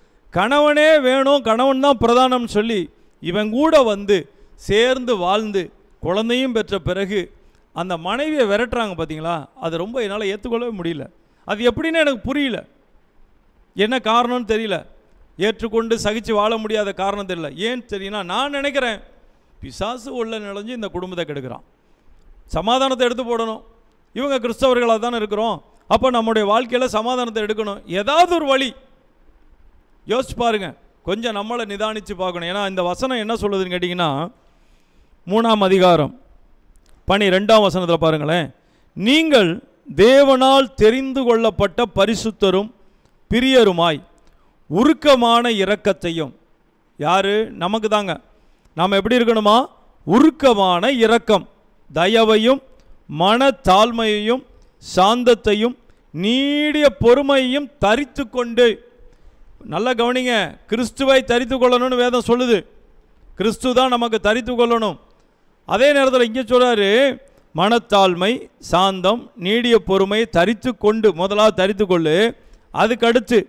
கணவனே வேணும் கணவன் தான் பிரதானம்னு சொல்லி இவன் கூட வந்து சேர்ந்து வாழ்ந்து குழந்தையும் பெற்ற பிறகு அந்த மனைவியை விரட்டுறாங்க பார்த்தீங்களா அது ரொம்ப என்னால் ஏற்றுக்கொள்ளவே முடியல அது எப்படின்னு எனக்கு புரியல என்ன காரணம்னு தெரியல ஏற்றுக்கொண்டு சகிச்சு வாழ முடியாத காரணம் தெரியல ஏன் தெரியும்னா நான் நினைக்கிறேன் பிசாசு உள்ள நுழைஞ்சு இந்த குடும்பத்தை கெடுக்கிறான் சமாதானத்தை எடுத்து போடணும் இவங்க கிறிஸ்தவர்களாக தானே இருக்கிறோம் அப்போ நம்முடைய வாழ்க்கையில் சமாதானத்தை எடுக்கணும் ஏதாவது ஒரு வழி யோசிச்சு பாருங்க கொஞ்சம் நம்மளை நிதானித்து பார்க்கணும் ஏன்னா இந்த வசனம் என்ன சொல்லுதுன்னு கேட்டிங்கன்னா மூணாம் அதிகாரம் பனி ரெண்டாம் வசனத்தில் பாருங்களேன் நீங்கள் தேவனால் தெரிந்து கொள்ளப்பட்ட பரிசுத்தரும் பிரியருமாய் உருக்கமான இரக்கத்தையும் யாரு நமக்கு தாங்க நாம் எப்படி இருக்கணுமா உருக்கமான இரக்கம் தயவையும் மனத்தாழ்மையையும் சாந்தத்தையும் நீடிய பொறுமையையும் தரித்து கொண்டு நல்லா கவனிங்க கிறிஸ்துவை தரித்து கொள்ளணும்னு வேதம் சொல்லுது கிறிஸ்து தான் நமக்கு தரித்து கொள்ளணும் அதே நேரத்தில் இங்கே சொல்றாரு மனத்தாழ்மை சாந்தம் நீடிய பொறுமை தரித்து கொண்டு முதலாவது தரித்து கொள்ளு அதுக்கடுத்து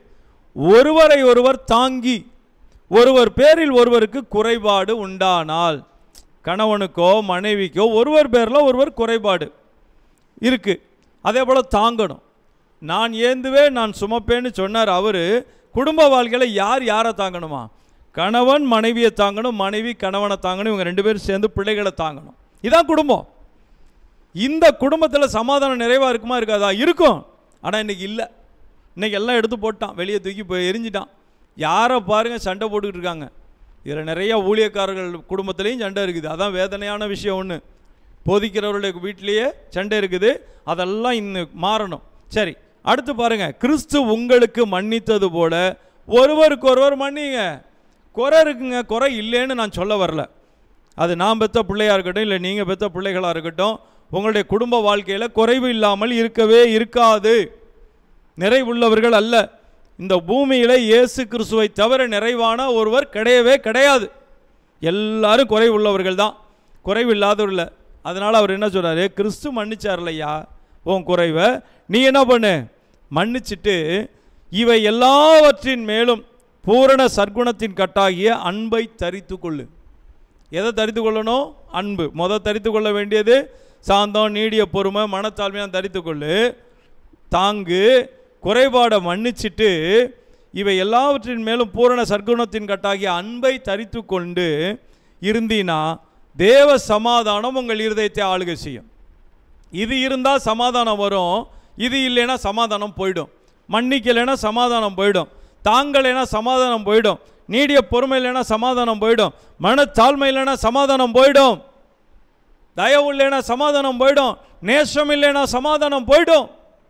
ஒருவரை ஒருவர் தாங்கி ஒருவர் பேரில் ஒருவருக்கு குறைபாடு உண்டானால் கணவனுக்கோ மனைவிக்கோ ஒருவர் பேரில் ஒருவர் குறைபாடு இருக்கு அதே போல் தாங்கணும் நான் ஏந்துவேன் நான் சுமப்பேன்னு சொன்னார் அவர் குடும்ப வாழ்க்கையில் யார் யாரை தாங்கணுமா கணவன் மனைவியை தாங்கணும் மனைவி கணவனை தாங்கணும் இவங்க ரெண்டு பேரும் சேர்ந்து பிள்ளைகளை தாங்கணும் இதான் குடும்பம் இந்த குடும்பத்தில் சமாதானம் நிறைவாக இருக்குமா இருக்காதா இருக்கும் ஆனால் இன்னைக்கு இல்லை இன்னைக்கு எல்லாம் எடுத்து போட்டான் வெளியே தூக்கி போய் எரிஞ்சிட்டான் யாரை பாருங்க சண்டை போட்டுக்கிட்டு இருக்காங்க இதில் நிறைய ஊழியக்காரர்கள் குடும்பத்துலேயும் சண்டை இருக்குது அதான் வேதனையான விஷயம் ஒன்று போதிக்கிறவருடைய வீட்டிலேயே சண்டை இருக்குது அதெல்லாம் இன்னும் மாறணும் சரி அடுத்து பாருங்க கிறிஸ்து உங்களுக்கு மன்னித்தது போல ஒருவருக்கு ஒருவர் மன்னிங்க குறை இருக்குங்க குறை இல்லைன்னு நான் சொல்ல வரல அது நான் பெற்ற பிள்ளையாக இருக்கட்டும் இல்லை நீங்கள் பெற்ற பிள்ளைகளாக இருக்கட்டும் உங்களுடைய குடும்ப வாழ்க்கையில் குறைவு இல்லாமல் இருக்கவே இருக்காது நிறைவுள்ளவர்கள் அல்ல இந்த பூமியில் இயேசு கிறிஸ்துவை தவிர நிறைவான ஒருவர் கிடையவே கிடையாது எல்லாரும் குறைவுள்ளவர்கள் தான் குறைவில்லாதவர் இல்லை அதனால் அவர் என்ன சொல்றாரு கிறிஸ்து மன்னிச்சார்லையா உன் குறைவை நீ என்ன பண்ணு மன்னிச்சிட்டு இவை எல்லாவற்றின் மேலும் பூரண சற்குணத்தின் கட்டாகிய அன்பை தரித்து கொள்ளு எதை தரித்து கொள்ளணும் அன்பு முத தரித்து கொள்ள வேண்டியது சாந்தம் நீடிய பொறுமை மனத்தாழ்மையாக தரித்து கொள்ளு தாங்கு குறைபாடை மன்னிச்சிட்டு இவை எல்லாவற்றின் மேலும் பூரண சற்குணத்தின் கட்டாகிய அன்பை தரித்து கொண்டு இருந்தீனா தேவ சமாதானம் உங்கள் இருதயத்தை ஆளுகை செய்யும் இது இருந்தால் சமாதானம் வரும் இது இல்லைன்னா சமாதானம் போயிடும் மன்னிக்கலைன்னா சமாதானம் போயிடும் தாங்கலைன்னா சமாதானம் போயிடும் நீடிய பொறுமை இல்லைன்னா சமாதானம் போயிடும் மனத்தாழ்மை இல்லைன்னா சமாதானம் போயிடும் தயவு இல்லைன்னா சமாதானம் போயிடும் நேசம் இல்லைன்னா சமாதானம் போயிடும்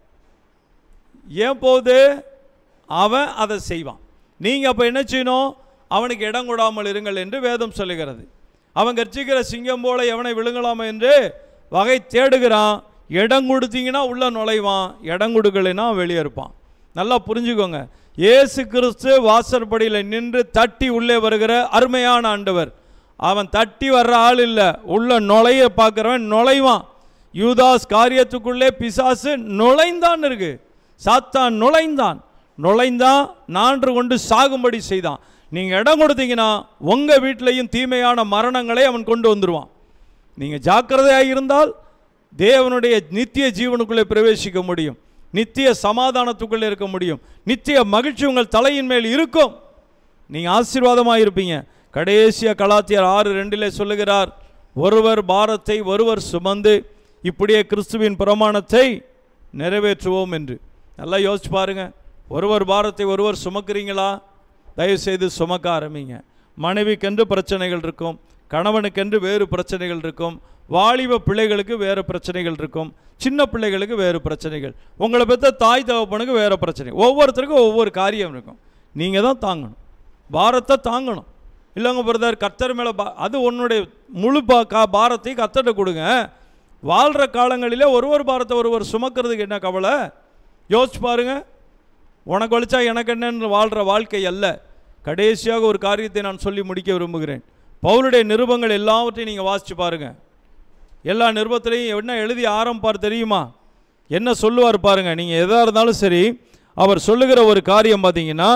ஏன் போகுது அவன் அதை செய்வான் நீங்கள் அப்போ என்ன செய்யணும் அவனுக்கு இடம் கொடாமல் இருங்கள் என்று வேதம் சொல்லுகிறது அவன் கர்ச்சிக்கிற சிங்கம் போல எவனை விழுங்கலாமா என்று வகை தேடுகிறான் இடம் கொடுத்தீங்கன்னா உள்ள நுழைவான் இடம் கொடுக்கலைன்னா வெளியே இருப்பான் நல்லா புரிஞ்சுக்கோங்க இயேசு கிறிஸ்து வாசற்படியில் நின்று தட்டி உள்ளே வருகிற அருமையான ஆண்டவர் அவன் தட்டி வர்ற ஆள் இல்லை உள்ள நுழைய பார்க்குறவன் நுழைவான் யூதாஸ் காரியத்துக்குள்ளே பிசாசு நுழைந்தான் இருக்கு சாத்தான் நுழைந்தான் நுழைந்தான் நான்று கொண்டு சாகும்படி செய்தான் நீங்கள் இடம் கொடுத்தீங்கன்னா உங்கள் வீட்டிலையும் தீமையான மரணங்களை அவன் கொண்டு வந்துடுவான் நீங்கள் ஜாக்கிரதையாக இருந்தால் தேவனுடைய நித்திய ஜீவனுக்குள்ளே பிரவேசிக்க முடியும் நித்திய சமாதானத்துக்குள்ளே இருக்க முடியும் நித்திய மகிழ்ச்சி உங்கள் தலையின் மேல் இருக்கும் நீங்கள் ஆசீர்வாதமாக இருப்பீங்க கடைசியாக கலாத்தியர் ஆறு ரெண்டிலே சொல்லுகிறார் ஒருவர் பாரத்தை ஒருவர் சுமந்து இப்படியே கிறிஸ்துவின் பிரமாணத்தை நிறைவேற்றுவோம் என்று நல்லா யோசிச்சு பாருங்க ஒருவர் பாரத்தை ஒருவர் சுமக்கிறீங்களா தயவுசெய்து சுமக்க ஆரம்பிங்க மனைவிக்கென்று பிரச்சனைகள் இருக்கும் கணவனுக்கென்று வேறு பிரச்சனைகள் இருக்கும் வாலிப பிள்ளைகளுக்கு வேறு பிரச்சனைகள் இருக்கும் சின்ன பிள்ளைகளுக்கு வேறு பிரச்சனைகள் உங்களை பெற்ற தாய் தகப்பனுக்கு வேறு பிரச்சனை ஒவ்வொருத்தருக்கும் ஒவ்வொரு காரியம் இருக்கும் நீங்கள் தான் தாங்கணும் பாரத்தை தாங்கணும் இல்லைங்க பிரதர் கத்தர் மேலே பா அது உன்னுடைய முழு பா கா பாரத்தை கத்தர்கிட்ட கொடுங்க வாழ்கிற காலங்களிலே ஒருவர் பாரத்தை ஒருவர் சுமக்கிறதுக்கு என்ன கவலை யோசிச்சு பாருங்க உனக்கு வலிச்சா எனக்கு என்னன்னு வாழ்கிற வாழ்க்கை அல்ல கடைசியாக ஒரு காரியத்தை நான் சொல்லி முடிக்க விரும்புகிறேன் பவுலுடைய நிருபங்கள் எல்லாவற்றையும் நீங்கள் வாசித்து பாருங்கள் எல்லா நிருபத்திலையும் என்ன எழுதி ஆரம்பிப்பார் தெரியுமா என்ன சொல்லுவார் பாருங்க நீங்கள் எதாக இருந்தாலும் சரி அவர் சொல்லுகிற ஒரு காரியம் பார்த்தீங்கன்னா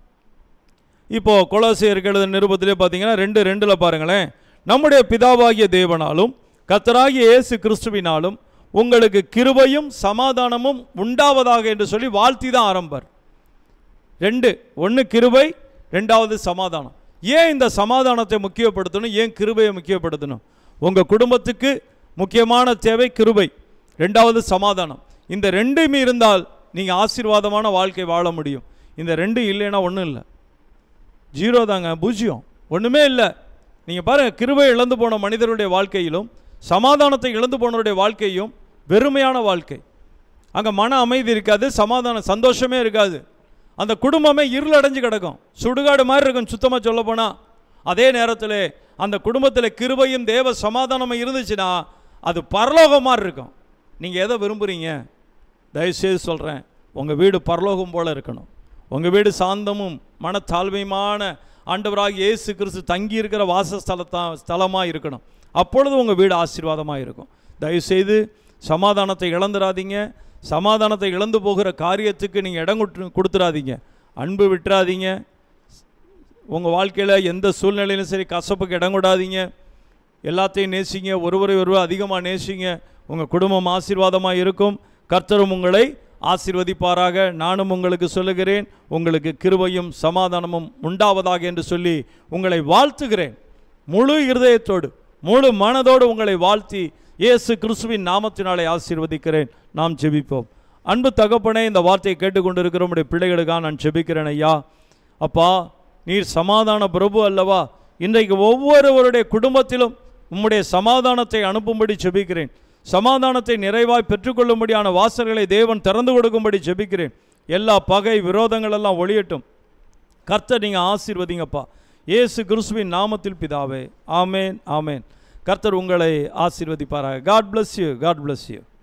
இப்போது கொலோசியருக்கு எழுத நிருபத்திலே பார்த்தீங்கன்னா ரெண்டு ரெண்டில் பாருங்களேன் நம்முடைய பிதாவாகிய தேவனாலும் கத்தராகிய இயேசு கிறிஸ்துவினாலும் உங்களுக்கு கிருபையும் சமாதானமும் உண்டாவதாக என்று சொல்லி வாழ்த்தி தான் ஆரம்பர் ரெண்டு ஒன்று கிருபை ரெண்டாவது சமாதானம் ஏன் இந்த சமாதானத்தை முக்கியப்படுத்தணும் ஏன் கிருபையை முக்கியப்படுத்தணும் உங்கள் குடும்பத்துக்கு முக்கியமான தேவை கிருபை ரெண்டாவது சமாதானம் இந்த ரெண்டுமே இருந்தால் நீங்கள் ஆசீர்வாதமான வாழ்க்கை வாழ முடியும் இந்த ரெண்டும் இல்லைன்னா ஒன்றும் இல்லை ஜீரோ தாங்க பூஜ்ஜியம் ஒன்றுமே இல்லை நீங்கள் பாருங்கள் கிருபை இழந்து போன மனிதருடைய வாழ்க்கையிலும் சமாதானத்தை இழந்து போனவருடைய வாழ்க்கையும் வெறுமையான வாழ்க்கை அங்கே மன அமைதி இருக்காது சமாதானம் சந்தோஷமே இருக்காது அந்த குடும்பமே இருளடைஞ்சு கிடக்கும் சுடுகாடு மாதிரி இருக்கும் சுத்தமாக சொல்ல போனால் அதே நேரத்தில் அந்த குடும்பத்தில் கிருபையும் தேவ சமாதானமும் இருந்துச்சுன்னா அது பரலோகம் மாதிரி இருக்கும் நீங்கள் எதை விரும்புகிறீங்க தயவுசெய்து சொல்கிறேன் உங்கள் வீடு பரலோகம் போல் இருக்கணும் உங்கள் வீடு சாந்தமும் மனத்தாழ்மையுமான ஆண்டவராக இயேசு கிறிஸ்து தங்கி இருக்கிற வாசஸ்தலத்தா ஸ்தலமாக இருக்கணும் அப்பொழுது உங்கள் வீடு ஆசீர்வாதமாக இருக்கும் தயவுசெய்து சமாதானத்தை இழந்துடாதீங்க சமாதானத்தை இழந்து போகிற காரியத்துக்கு நீங்கள் இடம் கொடுத்து கொடுத்துடாதீங்க அன்பு விட்டுறாதீங்க உங்கள் வாழ்க்கையில் எந்த சூழ்நிலையிலும் சரி கசப்புக்கு இடம் கொடாதீங்க எல்லாத்தையும் நேசிங்க ஒருவரை ஒருவர் அதிகமாக நேசிங்க உங்கள் குடும்பம் ஆசீர்வாதமாக இருக்கும் கர்த்தரும் உங்களை ஆசீர்வதிப்பாராக நானும் உங்களுக்கு சொல்லுகிறேன் உங்களுக்கு கிருபையும் சமாதானமும் உண்டாவதாக என்று சொல்லி உங்களை வாழ்த்துகிறேன் முழு இருதயத்தோடு முழு மனதோடு உங்களை வாழ்த்தி இயேசு கிறிஸ்துவின் நாமத்தினாலே ஆசீர்வதிக்கிறேன் நாம் ஜெபிப்போம் அன்பு தகப்பனே இந்த வார்த்தையை கேட்டுக்கொண்டிருக்கிற உடைய பிள்ளைகளுக்காக நான் ஜெபிக்கிறேன் ஐயா அப்பா நீர் சமாதான பிரபு அல்லவா இன்றைக்கு ஒவ்வொருவருடைய குடும்பத்திலும் உம்முடைய சமாதானத்தை அனுப்பும்படி ஜெபிக்கிறேன் சமாதானத்தை நிறைவாய் பெற்றுக்கொள்ளும்படியான வாசல்களை தேவன் திறந்து கொடுக்கும்படி ஜெபிக்கிறேன் எல்லா பகை விரோதங்கள் எல்லாம் ஒளியட்டும் கர்த்தர் நீங்கள் ஆசீர்வதிங்கப்பா இயேசு கிறிஸ்துவின் நாமத்தில் பிதாவே ஆமேன் ஆமேன் கர்த்தர் உங்களை ஆசீர்வதிப்பாராக God bless you God bless you